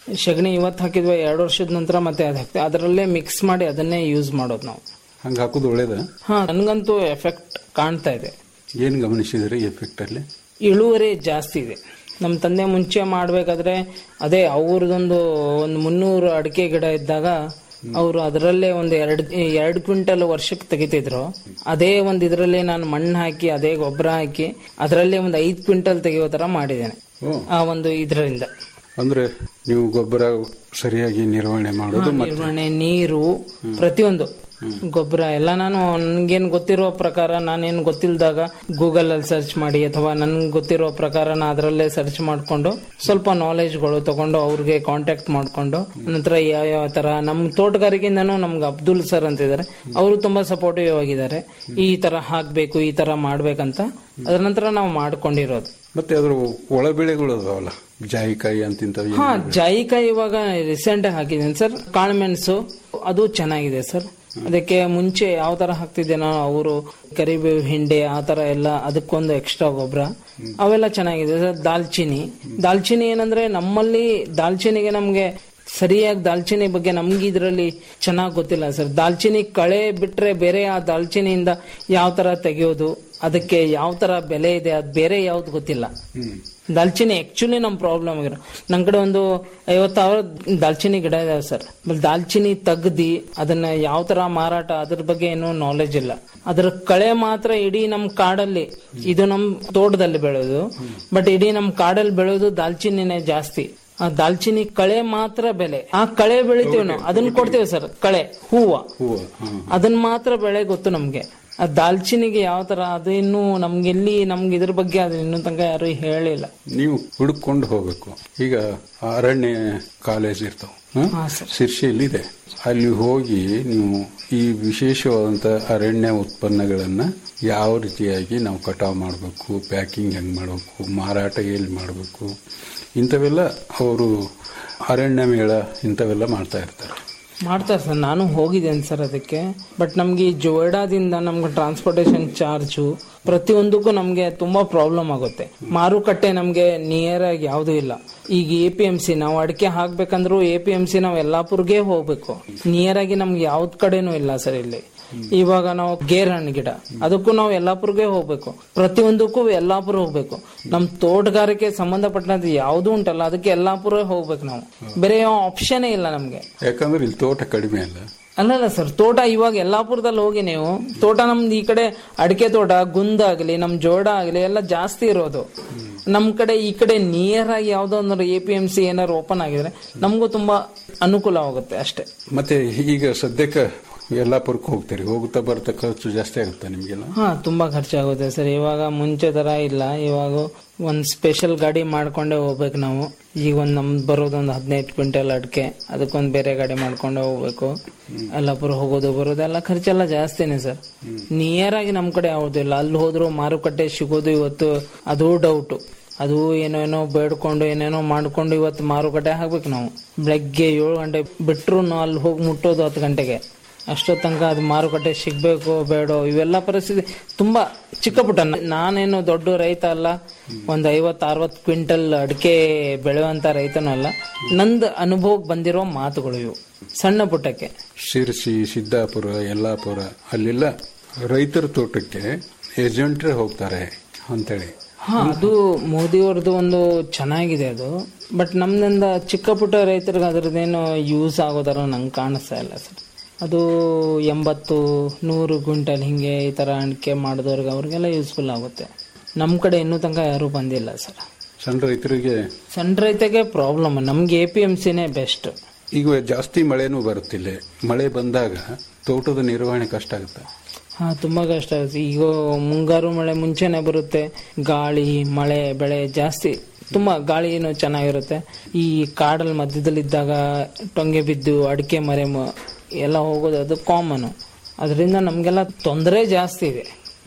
ಸಗಣಿ ಇವತ್ತು ಹಾಕಿದ್ವಿ ಎರಡು ವರ್ಷದ ನಂತರ ಮತ್ತೆ ಅದು ಹಾಕ್ತೀವಿ ಅದರಲ್ಲೇ ಮಿಕ್ಸ್ ಮಾಡಿ ಅದನ್ನೇ ಯೂಸ್ ಮಾಡೋದು ನಾವು ಹಂಗೆ ಹಾಕೋದು ಒಳ್ಳೇದ ಹಾ ನನಗಂತೂ ಎಫೆಕ್ಟ್ ಕಾಣ್ತಾ ಇದೆ ಏನು ಗಮನಿಸಿದ್ರಿ ಎಫೆಕ್ಟ್ ಅಲ್ಲಿ ಇಳುವರಿ ಜಾಸ್ತಿ ಇದೆ ನಮ್ಮ ತಂದೆ ಮುಂಚೆ ಮಾಡಬೇಕಾದ್ರೆ ಅದೇ ಅವ್ರದೊಂದು ಒಂದು ಮುನ್ನೂರು ಅಡಿಕೆ ಗಿಡ ಇದ್ದಾಗ ಅವರು ಅದರಲ್ಲೇ ಒಂದು ಎರಡು ಎರಡು ಕ್ವಿಂಟಲ್ ವರ್ಷಕ್ಕೆ ತೆಗಿತಿದ್ರು ಅದೇ ಒಂದು ಇದರಲ್ಲಿ ನಾನು ಮಣ್ಣು ಹಾಕಿ ಅದೇ ಗೊಬ್ಬರ ಹಾಕಿ ಅದರಲ್ಲೇ ಒಂದು ಐದು ಕ್ವಿಂಟಲ್ ತೆಗೆಯೋ ತರ ಮಾಡಿದ್ದೇನೆ ಆ ಒಂದು ಇದರಿಂದ ಅಂದ್ರೆ ನೀವು ಗೊಬ್ಬರ ಸರಿಯಾಗಿ ನಿರ್ವಹಣೆ ಮಾಡೋದು ಮತ್ತೆ ನಿರ್ವಹಣೆ ನೀರು ಪ್ರತಿಯೊಂದು ಗೊಬ್ಬರ ಎಲ್ಲ ನಾನು ನನ್ಗೇನ್ ಗೊತ್ತಿರೋ ಪ್ರಕಾರ ನಾನೇನು ಗೊತ್ತಿಲ್ದಾಗ ಗೂಗಲ್ ಅಲ್ಲಿ ಸರ್ಚ್ ಮಾಡಿ ಅಥವಾ ನನ್ಗೆ ಗೊತ್ತಿರೋ ಪ್ರಕಾರ ನಾ ಅದರಲ್ಲೇ ಸರ್ಚ್ ಮಾಡ್ಕೊಂಡು ಸ್ವಲ್ಪ ನಾಲೆಜ್ಗಳು ತಗೊಂಡು ಅವ್ರಿಗೆ ಕಾಂಟ್ಯಾಕ್ಟ್ ಮಾಡ್ಕೊಂಡು ನಂತರ ಯಾವ ಯಾವ ತರ ನಮ್ಮ ತೋಟಗಾರಿಕೆಯಿಂದನೂ ನಮ್ಗೆ ಅಬ್ದುಲ್ ಸರ್ ಅಂತ ಇದ್ದಾರೆ ಅವರು ತುಂಬಾ ಸಪೋರ್ಟಿವ್ ಆಗಿದ್ದಾರೆ ಈ ತರ ಹಾಕ್ಬೇಕು ಈ ತರ ಮಾಡ್ಬೇಕಂತ ಅದ್ರ ನಂತರ ನಾವು ಮಾಡ್ಕೊಂಡಿರೋದು ಮತ್ತೆ ಅದ್ರ ಒಳ ಬೆಳೆಗಳು ಅದಾವಲ್ಲ ಜಾಯಿಕಾಯಿ ಅಂತಿಂತವು ಹಾ ಜಾಯಿಕಾಯಿ ಇವಾಗ ರೀಸೆಂಟ್ ಹಾಕಿದ್ದೀನಿ ಸರ್ ಕಾಳುಮೆಣಸು ಅದು ಚೆನ್ನಾಗಿದೆ ಸರ್ ಅದಕ್ಕೆ ಮುಂಚೆ ಯಾವ ತರ ಹಾಕ್ತಿದ್ದೇನೋ ಅವರು ಕರಿಬೇವು ಹಿಂಡೆ ಆ ತರ ಎಲ್ಲ ಅದಕ್ಕೊಂದು ಎಕ್ಸ್ಟ್ರಾ ಗೊಬ್ಬರ ಅವೆಲ್ಲ ಚೆನ್ನಾಗಿದೆ ಸರ್ ದಾಲ್ಚಿನಿ ದಾಲ್ಚಿನಿ ಏನಂದ್ರೆ ನಮ್ಮಲ್ಲಿ ದಾಲ್ಚಿನಿಗೆ ನಮ್ಗೆ ಸರಿಯಾಗಿ ದಾಲ್ಚಿನಿ ಬಗ್ಗೆ ನಮ್ಗೆ ಇದರಲ್ಲಿ ಚೆನ್ನಾಗಿ ಗೊತ್ತಿಲ್ಲ ಸರ್ ದಾಲ್ಚಿನಿ ಕಳೆ ಬಿಟ್ರೆ ಬೇರೆ ಆ ದಾಲ್ಚಿನಿಯಿಂದ ಯಾವ ತರ ತೆಗೆಯೋದು ಅದಕ್ಕೆ ಯಾವ ತರ ಬೆಲೆ ಇದೆ ಅದು ಬೇರೆ ಯಾವ್ದು ಗೊತ್ತಿಲ್ಲ ದಾಲ್ಚಿನಿ ಆಕ್ಚುಲಿ ನಮ್ ಪ್ರಾಬ್ಲಮ್ ಆಗಿರೋ ನನ್ ಕಡೆ ಒಂದು ಐವತ್ತು ಸಾವಿರ ದಾಲ್ಚಿನಿ ಗಿಡ ಇದಾವೆ ಸರ್ ದಾಲ್ಚಿನಿ ತೆಗ್ದಿ ಅದನ್ನ ಯಾವ ತರ ಮಾರಾಟ ಅದ್ರ ಬಗ್ಗೆ ಏನೂ ನಾಲೆಜ್ ಇಲ್ಲ ಅದ್ರ ಕಳೆ ಮಾತ್ರ ಇಡೀ ನಮ್ ಕಾಡಲ್ಲಿ ಇದು ನಮ್ ತೋಟದಲ್ಲಿ ಬೆಳೆಯೋದು ಬಟ್ ಇಡೀ ನಮ್ ಕಾಡಲ್ಲಿ ಬೆಳೆಯೋದು ದಾಲ್ಚಿನಿನೇ ಜಾಸ್ತಿ ಆ ದಾಲ್ಚಿನಿ ಕಳೆ ಮಾತ್ರ ಬೆಲೆ ಆ ಕಳೆ ಬೆಳಿತೀವಿ ನಾವು ಅದನ್ನ ಕೊಡ್ತೇವೆ ಸರ್ ಕಳೆ ಹೂವ ಹೂವು ಹ್ಮ್. ಅದನ್ನ ಮಾತ್ರ ಬೆಳೆ ಗೊತ್ತು ನಮ್ಗೆ ಆ ದಾಲ್ಚಿನಿಗೆ ಯಾವ ತರ ಅದು ಇನ್ನು ನಮ್ಗೆ ಎಲ್ಲಿ ನಮ್ಗೆ ಇದ್ರ ಬಗ್ಗೆ ಅದು ಇನ್ನೂ ತನಕ ಯಾರು ಹೇಳಿಲ್ಲ ನೀವು ಹುಡುಕೊಂಡು ಹೋಗ್ಬೇಕು ಈಗ ಅರಣ್ಯ ಕಾಲೇಜ್ ಇರ್ತಾವ ಹಾ, ಸರ್. ಶಿರ್ಷಿಯಲ್ಲಿ ಇದೆ ಅಲ್ಲಿ ಹೋಗಿ ನೀವು ಈ ವಿಶೇಷವಾದಂತ ಅರಣ್ಯ ಉತ್ಪನ್ನಗಳನ್ನ ಯಾವ ರೀತಿಯಾಗಿ ನಾವು ಕಟಾವ್ ಮಾಡಬೇಕು ಪ್ಯಾಕಿಂಗ್ ಹೆಂಗ್ ಮಾಡಬೇಕು ಮಾರಾಟ ಎಲ್ಲಿ ಮಾಡಬೇಕು ಇಂಥವೆಲ್ಲ ಅವರು ಅರಣ್ಯ ಮೇಳ ಇಂಥವೆಲ್ಲ ಮಾಡ್ತಾ ಇರ್ತಾರೆ ಮಾಡ್ತಾರೆ ಸರ್ ನಾನು ಹೋಗಿದ್ದೇನೆ ಸರ್ ಅದಕ್ಕೆ ಬಟ್ ನಮ್ಗೆ ಈ ಜೋಯ್ಡಾದಿಂದ ನಮ್ಗೆ ಟ್ರಾನ್ಸ್ಪೋರ್ಟೇಷನ್ ಚಾರ್ಜು ಪ್ರತಿಯೊಂದಕ್ಕೂ ನಮ್ಗೆ ತುಂಬಾ ಪ್ರಾಬ್ಲಮ್ ಆಗುತ್ತೆ ಮಾರುಕಟ್ಟೆ ನಮ್ಗೆ ನಿಯರ್ ಆಗಿ ಯಾವುದೂ ಇಲ್ಲ ಈಗ ಎ ಪಿ ಎಂ ಸಿ ನಾವು ಅಡಿಕೆ ಹಾಕ್ಬೇಕಂದ್ರೂ ಎ ಪಿ ಎಂ ಸಿ ನಾವು ಯಲ್ಲಾಪುರ್ಗೆ ಹೋಗ್ಬೇಕು ನಿಯರ್ ಆಗಿ ನಮ್ಗೆ ಯಾವ್ದ್ ಕಡೆನೂ ಇಲ್ಲ ಸರ್ ಇಲ್ಲಿ ಇವಾಗ ನಾವು ಗೇರ್ ಹಣ್ಣು ಗಿಡ ಅದಕ್ಕೂ ನಾವು ಯಲ್ಲಾಪುರ್ಗೆ ಹೋಗ್ಬೇಕು ಪ್ರತಿಯೊಂದಕ್ಕೂ ಯಲ್ಲಾಪುರ ಹೋಗ್ಬೇಕು ನಮ್ ತೋಟಗಾರಿಕೆ ಸಂಬಂಧಪಟ್ಟಂತ ಯಾವ್ದು ಉಂಟಲ್ಲ ಅದಕ್ಕೆ ಯಲ್ಲಾಪುರ ಹೋಗ್ಬೇಕು ನಾವು ಬೇರೆ ಯಾವ ಆಪ್ಷನ್ ಇಲ್ಲ ನಮ್ಗೆ ಯಾಕಂದ್ರೆ ಇಲ್ಲಿ ತೋಟ ಕಡಿಮೆ ಅಲ್ಲ ಅಲ್ಲಲ್ಲ ಸರ್ ತೋಟ ಇವಾಗ ಯಲ್ಲಾಪುರದಲ್ಲಿ ಹೋಗಿ ನೀವು ತೋಟ ನಮ್ದು ಈ ಕಡೆ ಅಡಿಕೆ ತೋಟ ಗುಂದಾಗ್ಲಿ ನಮ್ ಜೋಡ ಆಗ್ಲಿ ಎಲ್ಲ ಜಾಸ್ತಿ ಇರೋದು ನಮ್ ಕಡೆ ಈ ಕಡೆ ನಿಯರ್ ಆಗಿ ಯಾವ್ದೋ ಒಂದು ಎ ಪಿ ಎಂ ಸಿ ಏನಾದ್ರು ಓಪನ್ ಆಗಿದ್ರೆ ನಮಗೂ ತುಂಬಾ ಅನುಕೂಲವಾಗುತ್ತೆ ಅಷ್ಟೇ ಮತ್ತೆ ಈಗ ಸದ್ಯಕ್ಕೆ ಯಲ್ಲಾಪುರಕ್ಕೆ ಹೋಗ್ತೀರಿ ಹೋಗುತ್ತಾ ಬರ್ತಾ ಖರ್ಚು ಜಾಸ್ತಿ ಆಗುತ್ತಾ ನಿಮ್ಗೆಲ್ಲ ಹಾ ತುಂಬಾ ಖರ್ಚಾಗುತ್ತೆ ಸರ್ ಇವಾಗ ಮುಂಚೆ ತರ ಇಲ್ಲ ಇವಾಗ ಒಂದ್ ಸ್ಪೆಷಲ್ ಗಾಡಿ ಮಾಡ್ಕೊಂಡೇ ಹೋಗ್ಬೇಕು ನಾವು ಈಗ ಒಂದ್ ನಮ್ದು ಬರೋದೊಂದು ಹದಿನೈದು ಕ್ವಿಂಟಲ್ ಅಡಿಕೆ ಅದಕ್ಕೊಂದ್ ಬೇರೆ ಗಾಡಿ ಮಾಡ್ಕೊಂಡೇ ಹೋಗ್ಬೇಕು ಎಲ್ಲಾಪುರ ಹೋಗೋದು ಬರೋದು ಎಲ್ಲ ಖರ್ಚೆಲ್ಲ ಜಾಸ್ತಿನೇ ಸರ್ ನಿಯರ್ ಆಗಿ ನಮ್ ಕಡೆ ಯಾವುದಿಲ್ಲ ಅಲ್ಲಿ ಹೋದ್ರು ಮಾರುಕಟ್ಟೆ ಸಿಗೋದು ಇವತ್ತು ಅದು ಡೌಟ್ ಅದು ಏನೇನೋ ಬೇಡ್ಕೊಂಡು ಏನೇನೋ ಮಾಡ್ಕೊಂಡು ಇವತ್ತು ಮಾರುಕಟ್ಟೆ ಹಾಕ್ಬೇಕು ನಾವು ಬೆಳಗ್ಗೆ ಏಳು ಗಂಟೆ ಬಿಟ್ರು ಅಲ್ಲಿ ಹೋಗಿ ಮುಟ್ಟೋದು ಹತ್ತು ಗಂಟೆಗೆ ಅಷ್ಟೋ ತನಕ ಅದು ಮಾರುಕಟ್ಟೆ ಸಿಗ್ಬೇಕು ಬೇಡೋ ಇವೆಲ್ಲ ಪರಿಸ್ಥಿತಿ ತುಂಬಾ ಚಿಕ್ಕ ಪುಟ್ಟ ನಾನೇನು ದೊಡ್ಡ ರೈತ ಅಲ್ಲ ಒಂದ್ ಐವತ್ ಅರವತ್ ಕ್ವಿಂಟಲ್ ಅಡಿಕೆ ಬೆಳೆಯುವಂತ ರೈತನೂ ಅಲ್ಲ ನಂದ್ ಅನುಭವಕ್ಕೆ ಬಂದಿರೋ ಮಾತುಗಳು ಇವು ಸಣ್ಣ ಪುಟ್ಟಕ್ಕೆ ಶಿರ್ಸಿ ಸಿದ್ದಾಪುರ ಯಲ್ಲಾಪುರ ಅಲ್ಲೆಲ್ಲ ರೈತರ ತೋಟಕ್ಕೆ ಏಜೆಂಟ್ರೇ ಹೋಗ್ತಾರೆ ಅಂತೇಳಿ ಹಾ ಅದು ಮೋದಿಯವ್ರದ್ದು ಒಂದು ಚೆನ್ನಾಗಿದೆ ಅದು ಬಟ್ ನಮ್ದಿಂದ ಚಿಕ್ಕ ಪುಟ್ಟ ರೈತರಿಗೆ ಅದ್ರದ್ದೇನು ಯೂಸ್ ಆಗೋದರ ನಂಗೆ ಕಾಣಿಸ್ತಾ ಇಲ್ಲ ಸರ್ ಅದು ಎಂಬತ್ತು ನೂರು ಕ್ವಿಂಟಲ್ ಹಿಂಗೆ ಈ ಥರ ಅಣಿಕೆ ಮಾಡಿದವ್ರಿಗೆ ಅವ್ರಿಗೆಲ್ಲ ಯೂಸ್ಫುಲ್ ಆಗುತ್ತೆ ನಮ್ಮ ಕಡೆ ಇನ್ನೂ ತನಕ ಯಾರೂ ಬಂದಿಲ್ಲ ಸರ್ ಸಣ್ಣ ರೈತರಿಗೆ ಸಣ್ಣ ರೈತಗೆ ಪ್ರಾಬ್ಲಮ್ ನಮ್ಗೆ ಎ ಪಿ ಎಮ್ ಸಿನೇ ಬೆಸ್ಟ್ ಈಗ ಜಾಸ್ತಿ ಮಳೆನೂ ಬರುತ್ತಿಲ್ಲ ಮಳೆ ಬಂದಾಗ ತೋಟದ ನಿರ್ವಹಣೆ ಕಷ್ಟ ಆಗುತ್ತೆ ಹಾ ತುಂಬಾ ಕಷ್ಟ ಆಗುತ್ತೆ ಈಗ ಮುಂಗಾರು ಮಳೆ ಮುಂಚೆನೆ ಬರುತ್ತೆ ಗಾಳಿ ಮಳೆ ಬೆಳೆ ಜಾಸ್ತಿ ತುಂಬಾ ಗಾಳಿನೂ ಚೆನ್ನಾಗಿರುತ್ತೆ ಈ ಕಾಡಲ್ ಮಧ್ಯದಲ್ಲಿದ್ದಾಗ ಟೊಂಗೆ ಬಿದ್ದು ಅಡಿಕೆ ಮರೆ ಮ- ಎಲ್ಲ ಹೋಗೋದು ಅದು ಕಾಮನ್ ಅದರಿಂದ ನಮಗೆಲ್ಲ ತೊಂದರೆ ಜಾಸ್ತಿ ಇದೆ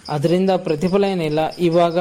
ಅದರಿಂದ ಪ್ರತಿಫಲ ಏನಿಲ್ಲ ಇವಾಗ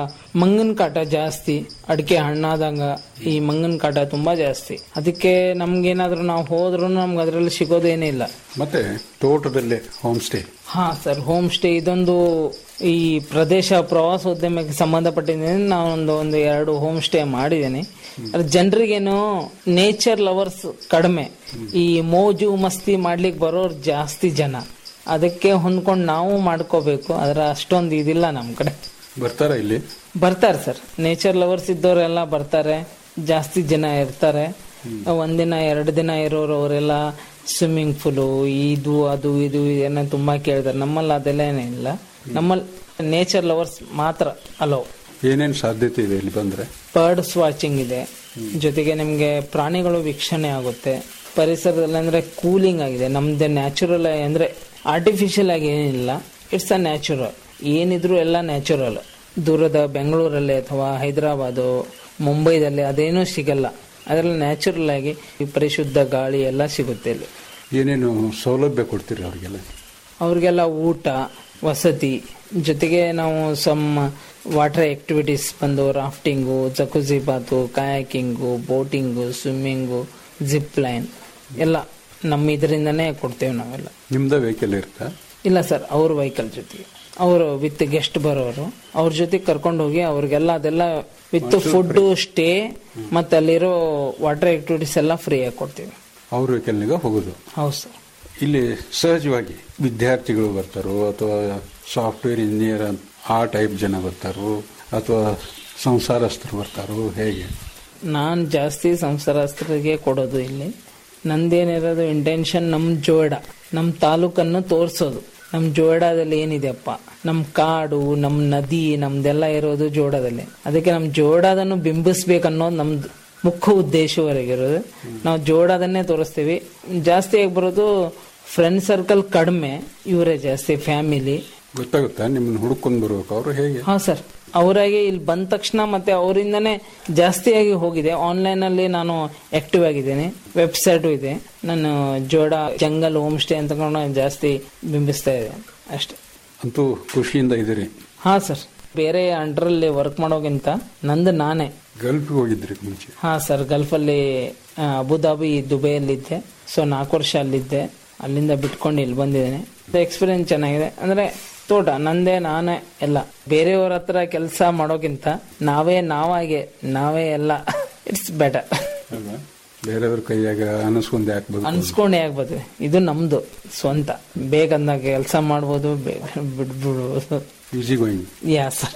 ಮಂಗನ ಕಾಟ ಜಾಸ್ತಿ ಅಡಿಕೆ ಹಣ್ಣಾದಂಗ ಈ ಮಂಗನ ಕಾಟ ತುಂಬಾ ಜಾಸ್ತಿ ಅದಕ್ಕೆ ನಮ್ಗೇನಾದ್ರೂ ನಾವು ಹೋದ್ರೂ ನಮ್ಗೆ ಅದರಲ್ಲಿ ಸಿಗೋದೇನಿಲ್ಲ ಮತ್ತೆ ತೋಟದಲ್ಲೇ ಹೋಮ್ ಸ್ಟೇ ಹಾ ಸರ್ ಹೋಮ್ ಸ್ಟೇ ಇದೊಂದು ಈ ಪ್ರದೇಶ ಪ್ರವಾಸೋದ್ಯಮಕ್ಕೆ ಸಂಬಂಧಪಟ್ಟಿದ್ದೇನೆ ನಾನೊಂದು ಒಂದು ಎರಡು ಹೋಮ್ ಸ್ಟೇ ಮಾಡಿದ್ದೇನೆ ಅದ್ರ ಜನರಿಗೇನು ನೇಚರ್ ಲವರ್ಸ್ ಕಡಿಮೆ ಈ ಮೋಜು ಮಸ್ತಿ ಮಾಡ್ಲಿಕ್ಕೆ ಬರೋರು ಜಾಸ್ತಿ ಜನ ಅದಕ್ಕೆ ಹೊಂದ್ಕೊಂಡು ನಾವು ಮಾಡ್ಕೋಬೇಕು ಅದರ ಅಷ್ಟೊಂದು ಇದಿಲ್ಲ ನಮ್ಮ ಕಡೆ ಬರ್ತಾರ ಇಲ್ಲಿ ಬರ್ತಾರೆ ಸರ್ ನೇಚರ್ ಲವರ್ಸ್ ಇದ್ದವರೆಲ್ಲ ಬರ್ತಾರೆ ಜಾಸ್ತಿ ಜನ ಇರ್ತಾರೆ ಒಂದಿನ ಎರಡು ದಿನ ಇರೋರು ಅವರೆಲ್ಲ ಸ್ವಿಮ್ಮಿಂಗ್ ಪೂಲು ಇದು ಅದು ಇದು ಏನೋ ತುಂಬಾ ಕೇಳ್ತಾರೆ ನಮ್ಮಲ್ಲಿ ಅದೆಲ್ಲ ಏನಿಲ್ಲ ನಮ್ಮಲ್ಲಿ ನೇಚರ್ ಲವರ್ಸ್ ಮಾತ್ರ ಅಲೋ ಏನೇನ್ ಸಾಧ್ಯತೆ ಇದೆ ಇಲ್ಲಿ ಬಂದ್ರೆ ಬರ್ಡ್ಸ್ ವಾಚಿಂಗ್ ಇದೆ ಜೊತೆಗೆ ನಿಮಗೆ ಪ್ರಾಣಿಗಳು ವೀಕ್ಷಣೆ ಆಗುತ್ತೆ ಪರಿಸರದಲ್ಲಿ ಅಂದ್ರೆ ಕೂಲಿಂಗ್ ಆಗಿದೆ ನಮ್ದು ನ್ಯಾಚುರಲ್ ಅಂದ್ರೆ ಆರ್ಟಿಫಿಷಿಯಲ್ ಆಗಿ ಏನಿಲ್ಲ ಇಟ್ಸ್ ಅ ನ್ಯಾಚುರಲ್ ಏನಿದ್ರು ಎಲ್ಲ ನ್ಯಾಚುರಲ್ ದೂರದ ಬೆಂಗಳೂರಲ್ಲಿ ಅಥವಾ ಹೈದರಾಬಾದು ಮುಂಬೈದಲ್ಲಿ ಅದೇನೂ ಸಿಗಲ್ಲ ಅದರಲ್ಲಿ ನ್ಯಾಚುರಲ್ ಆಗಿ ಈ ಪರಿಶುದ್ಧ ಗಾಳಿ ಎಲ್ಲ ಸಿಗುತ್ತೆ ಇಲ್ಲಿ ಏನೇನು ಸೌಲಭ್ಯ ಕೊಡ್ತೀರಿ ಅವ್ರಿಗೆಲ್ಲ ಅವ್ರಿಗೆಲ್ಲ ಊಟ ವಸತಿ ಜೊತೆಗೆ ನಾವು ಸಮ್ ವಾಟರ್ ಆಕ್ಟಿವಿಟೀಸ್ ಬಂದು rafting jacuzzi bath kayaking boating swimming zip line ಎಲ್ಲ ನಮ್ಮ ಇದರಿಂದನೇ ಕೊಡ್ತೇವೆ ನಾವೆಲ್ಲ ನಿಮ್ದ ವೆಹಿಕಲ್ ಇರುತ್ತಾ ಇಲ್ಲ ಸರ್ ಅವ್ರ ವೆಹಿಕಲ್ ಜೊತೆಗೆ ಅವರು ವಿತ್ ಗೆಸ್ಟ್ ಬರೋರು ಅವ್ರ ಜೊತೆಗೆ ಕರ್ಕೊಂಡು ಹೋಗಿ ಅವ್ರಿಗೆಲ್ಲ ಅದೆಲ್ಲ ವಿತ್ ಫುಡ್ ಸ್ಟೇ ಮತ್ತೆ ಅಲ್ಲಿರೋ ವಾಟರ್ ಆಕ್ಟಿವಿಟೀಸ್ ಎಲ್ಲ ಫ್ರೀ ಆಗಿ ಕೊಡ್ತೀವಿ ಅವ್ರ ವೆಹಿಕಲ್ನಾಗ ಹೋಗೋದು ಹೌದು ಸರ್ ಇಲ್ಲಿ ಸಹಜವಾಗಿ ವಿದ್ಯಾರ್ಥಿಗಳು ಬರ್ತಾರೋ ಅಥವಾ ಸಾಫ್ಟ್ವೇರ್ ಇಂಜಿನಿಯರ್ ಆ ಟೈಪ್ ಜನ ಬರ್ತಾರೋ ಅಥವಾ ಸಂಸಾರಸ್ಥರು ಬರ್ತಾರೋ ಹೇಗೆ ನಾನು ಜಾಸ್ತಿ ಸಂಸಾರಸ್ಥರಿಗೆ ಕೊಡೋದು ಇಲ್ಲಿ ನಂದೇನಿರೋದು ಇಂಟೆನ್ಷನ್ ನಮ್ಮ ಜೋಡ ನಮ್ಮ ತಾಲೂಕನ್ನು ತೋರಿಸೋದು ನಮ್ಮ ಜೋಡದಲ್ಲಿ ಏನಿದೆಯಪ್ಪ ನಮ್ಮ ಕಾಡು ನಮ್ಮ ನದಿ ನಮ್ದೆಲ್ಲ ಇರೋದು ಜೋಡದಲ್ಲಿ ಅದಕ್ಕೆ ನಮ್ಮ ಜೋಡದನ್ನು ಬಿಂಬಿಸ್ಬೇಕನ್ನೋದು ನಮ್ದು ಮುಖ್ಯ ಉದ್ದೇಶವರೆಗಿರೋದು ನಾವು ಜೋಡದನ್ನೇ ತೋರಿಸ್ತೀವಿ ಜಾಸ್ತಿ ಆಗಿ ಬರೋದು ಫ್ರೆಂಡ್ ಸರ್ಕಲ್ ಕಡಿಮೆ ಇವರೇ ಜಾಸ್ತಿ ಫ್ಯಾಮಿಲಿ ಗೊತ್ತಾಗುತ್ತಾ ನಿಮ್ಮನ್ನ ಹುಡ್ಕೊಂಡು ಬರ್ಬೇಕು ಅವರು ಹೇಗೆ ಹಾ ಸರ್ ಅವರಾಗಿ ಇಲ್ಲಿ ಬಂದ ತಕ್ಷಣ ಮತ್ತೆ ಅವರಿಂದನೇ ಜಾಸ್ತಿಯಾಗಿ ಹೋಗಿದೆ ಆನ್ಲೈನ್ ಅಲ್ಲಿ ನಾನು ಆಕ್ಟಿವ್ ಆಗಿದ್ದೇನೆ ವೆಬ್ಸೈಟು ಇದೆ ನಾನು ಜೋಡ ಜಂಗಲ್ ಹೋಮ್ ಸ್ಟೇ ಅಂತ ಕೊಂಡು ಜಾಸ್ತಿ ಬಿಂಬಿಸ್ತಾ ಇದೆ ಅಷ್ಟೇ ಅಂತೂ ಖುಷಿಯಿಂದ ಇದ್ದೀರಿ ಹಾ ಸರ್ ಬೇರೆ ಅಂಡರಲ್ಲಿ ವರ್ಕ್ ಮಾಡೋಕ್ಕಿಂತ ನಂದು ನಾನೇ ಗಲ್ಫ್ಗೆ ಹೋಗಿದ್ರಿ ಮುಂಚೆ ಹಾ ಸರ್ ಗಲ್ಫಲ್ಲಿ ಆ, ಅಬುದಾಬಿ ದುಬೈಯಲ್ಲಿದ್ದೆ ಸೊ ನಾಲ್ಕು ವರ್ಷ ಅಲ್ಲಿದ್ದೆ ಅಲ್ಲಿಂದ ಬಿಟ್ಕೊಂಡು ಇಲ್ಲಿ ಬಂದಿದ್ದೇನೆ ಎಕ್ಸ್ಪೀರಿಯನ್ಸ್ ಚೆನ್ನಾಗಿದೆ ಅಂದ್ರೆ ತೋಟ ನಂದೇ ನಾನೇ ಎಲ್ಲ ಬೇರೆಯವ್ರ ಹತ್ರ ಕೆಲಸ ಮಾಡೋಕ್ಕಿಂತ ನಾವೇ ನಾವಾಗೆ ನಾವೇ ಎಲ್ಲ ಇಟ್ಸ್ ಬೆಟರ್ ಅಲ್ವಾ ಬೇರೆಯವ್ರ ಕೈಯಾಗ ಅನಿಸ್ಕೊಂಡು ಯಾಕೆ ಬದುಕು ಅನ್ಸ್ಕೊಂಡೆ ಆಗ್ಬೋದು ಇದು ನಮ್ದು ಸ್ವಂತ ಬೇಗಂದಾಗ ಕೆಲಸ ಮಾಡ್ಬೋದು ಬೇಗ ಬಿಡ್ಬಿಡ್ಬೋದು ಈಸಿ ಗೋಯಿಂಗ್ ಯಾ ಸರ್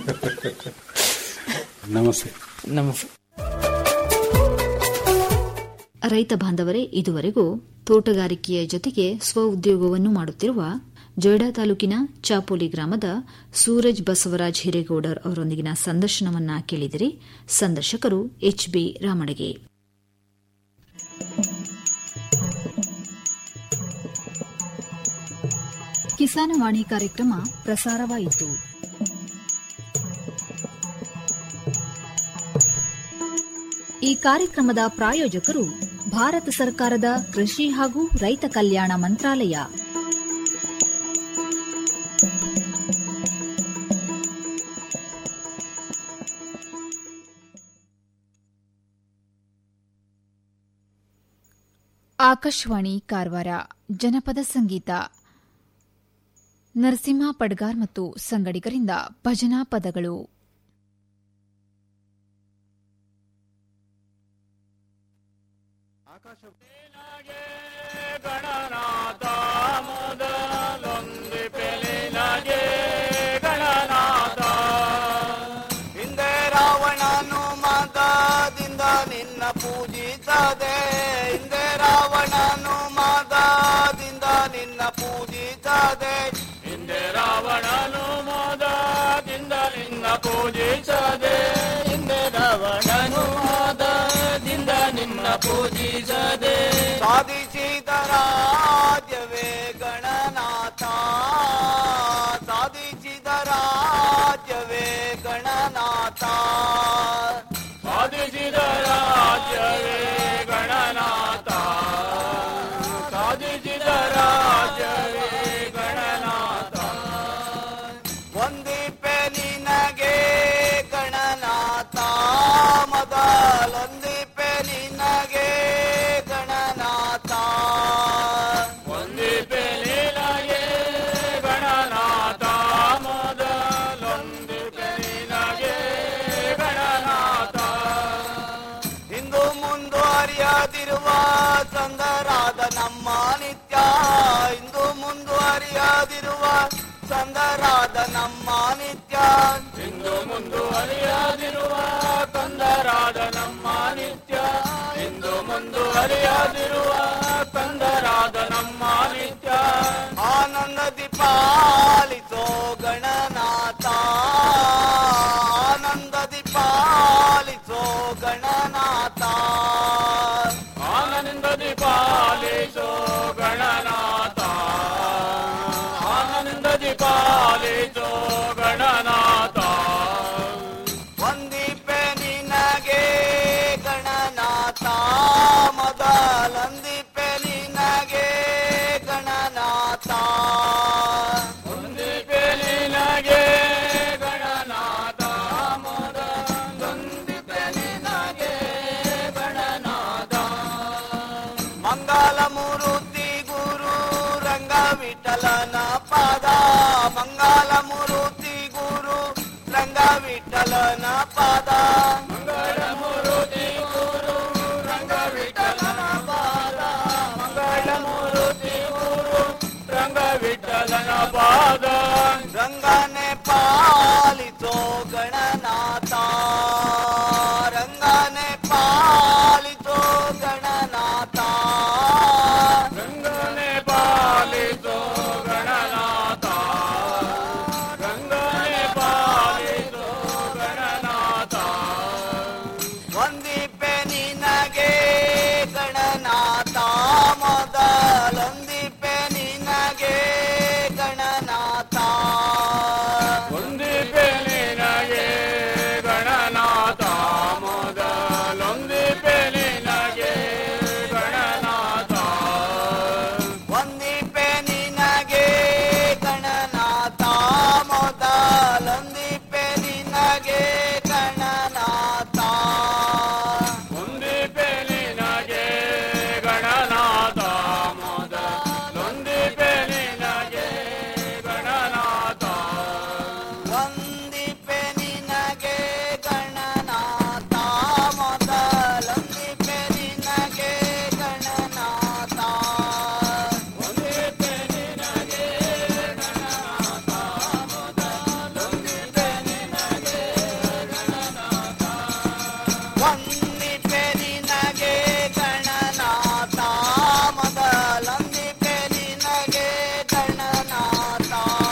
ನಮಸ್ತೆ ನಮಸ್ತೆ ರೈತ ಬಾಂಧವರೇ ಇದುವರೆಗೂ ತೋಟಗಾರಿಕೆಯ ಜೊತೆಗೆ ಸ್ವ ಉದ್ಯೋಗವನ್ನು ಮಾಡುತ್ತಿರುವ ಜೊಯ್ಡಾ ತಾಲೂಕಿನ ಚಾಪೋಲಿ ಗ್ರಾಮದ ಸೂರಜ್ ಬಸವರಾಜ್ ಹಿರೇಗೌಡರ್ ಅವರೊಂದಿಗಿನ ಸಂದರ್ಶನವನ್ನ ಕೇಳಿದಿರಿ ಸಂದರ್ಶಕರು ಎಚ್ಬಿ ರಾಮಣಗೆ ಕಿಸಾನವಾಣಿ ಕಾರ್ಯಕ್ರಮ ಪ್ರಸಾರವಾಯಿತು ಈ ಕಾರ್ಯಕ್ರಮದ ಪ್ರಾಯೋಜಕರು ಭಾರತ ಸರ್ಕಾರದ ಕೃಷಿ ಹಾಗೂ ರೈತ ಕಲ್ಯಾಣ ಮಂತ್ರಾಲಯ ಆಕಾಶವಾಣಿ ಕಾರವಾರ ಜನಪದ ಸಂಗೀತ ನರಸಿಂಹ ಪಡ್ಗಾರ್ ಮತ್ತು ಸಂಗಡಿಗರಿಂದ ಭಜನಾ ಪದಗಳು ಹಿಂದೆ ರಾವಣನು ಮದದಿಂದ ನಿನ್ನ ಪೂಜಿಸದೆ ಹಿಂದೆ ರಾವಣನು ಮದದಿಂದ ನಿನ್ನ ಪೂಜಿಸದೆ ಹಿಂದೆ ರಾವಣನು ಮದದಿಂದ ನಿನ್ನ ಪೂಜಿಸದೆ ಹಿಂದೆ ರಾವಣನು ಮದದಿಂದ ನಿನ್ನ ಪೂಜಿಸದೆ ಸಾಧಿಸಿದ ರಾಜ್ಯವೇ ಗಣನಾಥ ಸಾಧಿಸಿದ ರಾಜ್ಯವೇ ಗಣನಾಥ ಸಾಧಿಸಿದ ರಾಜ್ಯವೇ ಗಣನಾಥ ಸಾಧಿಸಿದ ರಾಜ್ಯವೇ ಗಣನಾಥ ಮೊದಲೊಂದಿಪೆ ನಿನಗೆ ಗಣನಾಥ ಒಂದಿಪೆ ನಿನಗೆ ಗಣನಾಥ ಮೊದಲೊಂದಿಪೆ ನಿನಗೆ ಗಣನಾಥ ಇಂದು ಮುಂದುವರಿಯದಿರುವ ಸಂದರಾದ ನಮ್ಮ ನಿತ್ಯ ಇಂದು ಮುಂದುವರಿಯದಿರುವ ಸಂದರಾದ ನಮ್ಮ ನಿತ್ಯ ಇಂದು ಮುಂದುವರಿಯದಿರುವ ಕಂದರಾದ ನಮ್ಮ ನಿತ್ಯ ಇಂದು ಮುಂದುವರಿಯದಿರುವ ಕಂದರಾದ ನಮ್ಮ ನಿತ್ಯ ಆನಂದದಿ ಪಾಲಿಸೋ ಗಣನಾಥ ಆನಂದದಿ ಪಾಲಿಸೋ ಗಣನಾಥ ಆನಂದದಿ ಪಾಲಿಸೋ ಗಣನಾಥ ಆನಂದದಿ ಪಾಲಿಸೋ ಗಣನಾಥ ಒಂದಿಪೆ ನಿನಗೆ ಗಣನಾಥ ಮೊದಲೊಂದಿಪೆ ನಿನಗೆ ಗಣನಾಥ ಒಂದಿಪೆ ನಿನಗೆ ಗಣನಾಥ ಮೊದಲೊಂದಿಪೆ ನಿನಗೆ ಗಣನಾಥ ಮಂಗಲ ಮೂರುತಿ ಗುರು ರಂಗ ವಿಠಲನ ಪಾದ ಮಂಗಲ ಮೂರುತಿ ಗುರು ರಂಗ ವಿಠಲನ ಪಾದ ಮಂಗಳ ಮೂರುತಿ ಗುರು ರಂಗ ವಿಠಲನ ಪಾದ ಮಂಗಳ ಮೂರುತಿ ಗುರು ರಂಗ ವಿಠಲನ ಪಾದ ರಂಗನೆ ಪಾಲಿಸೋ ಗಣನಾಥ ರಂಗನೆ ಪಾಲಿಸೋ ಗಣನಾಥ ರಂಗನೆ ಪಾಲಿಸೋ ಗಣನಾಥ ರಂಗನೆ ಪಾಲಿಸೋ ಗಣನಾಥ ಒಂದಿಪೆ ನಿನಗೆ ಗಣನಾಥ ಮೊದಲೊಂದಿಪೆ ನಿನಗೆ ಗಣನಾಥ ಒಂದಿಪೆ ನಿನಗೆ ಗಣನಾಥ ಮೊದಲೊಂದಿಪೆ ನಿನಗೆ ಗಣನಾಥ ಒಂದಿಪೆ ನಿನಗೆ ಗಣನಾಥ ಮೊದಲೊಂದಿಪೆ ನಿನಗೆ ಗಣನಾಥ ಒಂದಿಪೆ ನಿನಗೆ ಗಣನಾಥ ಮೊದಲೊಂದಿಪೆ ನಿನಗೆ ಗಣನಾಥ ಒಂದಿಪೆ ನಿನಗೆ ಗಣನಾಥ ಮೊದಲೊಂದಿಪೆ ನಿನಗೆ ಗಣನಾಥ ಒಂದಿಪೆ ನಿನಗೆ ಗಣನಾಥ ಮೊದಲೊಂದಿಪೆ ನಿನಗೆ ಗಣನಾಥ ಒಂದಿಪೆ ನಿನಗೆ ಗಣನಾಥ ಮೊದಲೊಂದಿಪೆ ನಿನಗೆ ಗಣನಾಥ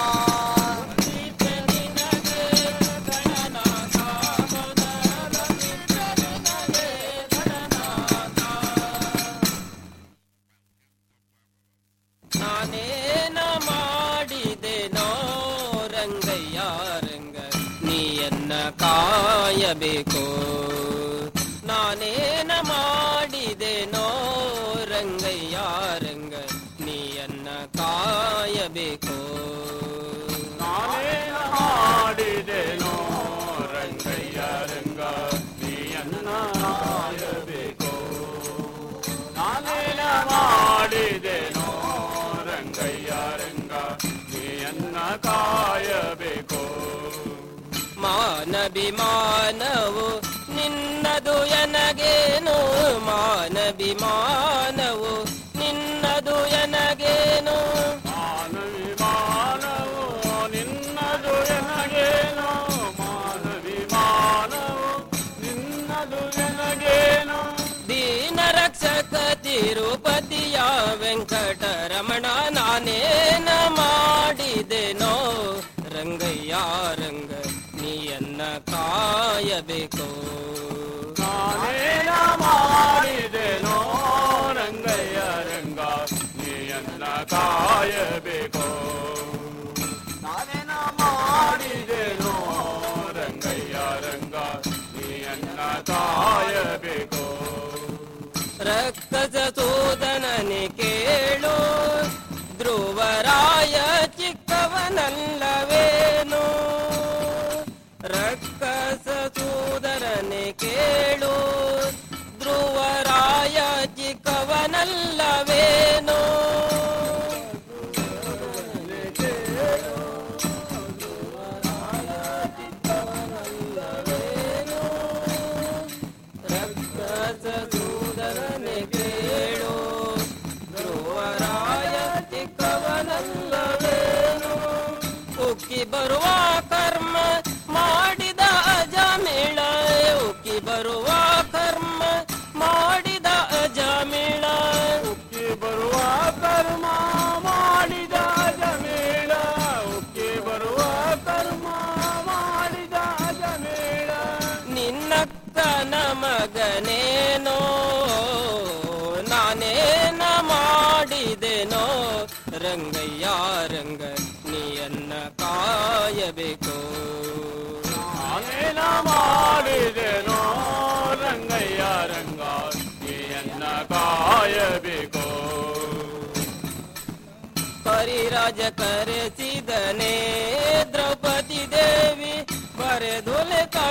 ನಾನೇನ ಮಾಡಿದೆನೋ ರಂಗಯ್ಯ ರಂಗ ನೀಯನ್ನ ಕಾಯಬೇಕು ನಾನೇನ ಮಾಡಿದೆನೋ ರಂಗಯ್ಯ ರಂಗ ನೀಯನ್ನ ಕಾಯಬೇಕು ನಾನೇನ ಮಾಡಿದೆನೋ ರಂಗಯ್ಯ ರಂಗ ನೀಯನ್ನ ಕಾಯಬೇಕು ನಾನೇನ ಮಾಡಿದೆನೋ ರಂಗಯ್ಯ ರಂಗ ನೀಯನ್ನ ಕಾಯಬೇಕು ಮಾನಭಿಮಾನವು ನಿನ್ನದು ಎನಗೇನು ಮಾನಭಿಮಾನವು ನಿನ್ನದು ಎನಗೇನು ಮಾನವಿಮಾನವು ನಿನ್ನದು ಎನಗೇನೋ ಮಾನವಿಮಾನವು ನಿನ್ನದು ಎನಗೇನೋ ದೀನ ರಕ್ಷಕ ತಿರುಪತಿಯ ವೆಂಕಟರಮಣ ನಾನೇನ ಮಾಡಿದೆನೋ ರಂಗಯ್ಯ ರಂಗ ನೀಯನ್ನ ಕಾಯಬೇಕು ನಾನೇನ ಮಾಡಿದೆನೋ ರಂಗಯ್ಯ ರಂಗ ನೀಯನ್ನ ಕಾಯಬೇಕು ನಾನೇನ ಮಾಡಿದೆನೋ ರಂಗಯ್ಯ ರಂಗ ನೀಯನ್ನ ಕಾಯಬೇಕು ರಕ್ತದ ಸೂದನನೆ ಕೇಳು ಧ್ರುವರಾಯ ಚಿಕ್ಕವನಲ್ಲವೇನು ರಕ್ಕಸ ಸೂದರನೆ ಕೇಳು ಕವನಲ್ಲವೇನೋ ರಕ್ಕಸ ಸೂದರನೆ ಕೇಳೋ ಧ್ರುವರಾಯ ಚಿಕ್ಕವನಲ್ಲವೇನೋ ಉಕ್ಕಿ ಬರುವ ಕರ್ಮ ಮಾಡಿದ ಅಜಮಿಳ ಉಕ್ಕಿ ಬರುವ ಕರ್ಮ ಮಾಡಿದ ಅಜಮಿಳ ಉಕ್ಕಿ ಬರುವ ಕರ್ಮ ಮಾಡಿದ ಜಮೇಳ ಉಕ್ಕಿ ಬರುವ ಕರ್ಮ ಮಾಡಿದ ಜಮೇಳ ನಿನ್ನಕ್ಕನ ಮಗನೇನೋ ನಾನೇನ ಮಾಡಿದೆನೋ ರಂಗಯ್ಯ ರಂಗ ನೀಯನ್ನ ಕಾಯಬೇಕು ನಾನೇನ ಮಾಡಿದೆನೋ ರಂಗಯ್ಯ ರಂಗ ನೀಯನ್ನ ಕಾಯಬೇಕು ಪರಿರಾಜ ಕರೆಸಿದನೆ ದ್ರೌಪದಿ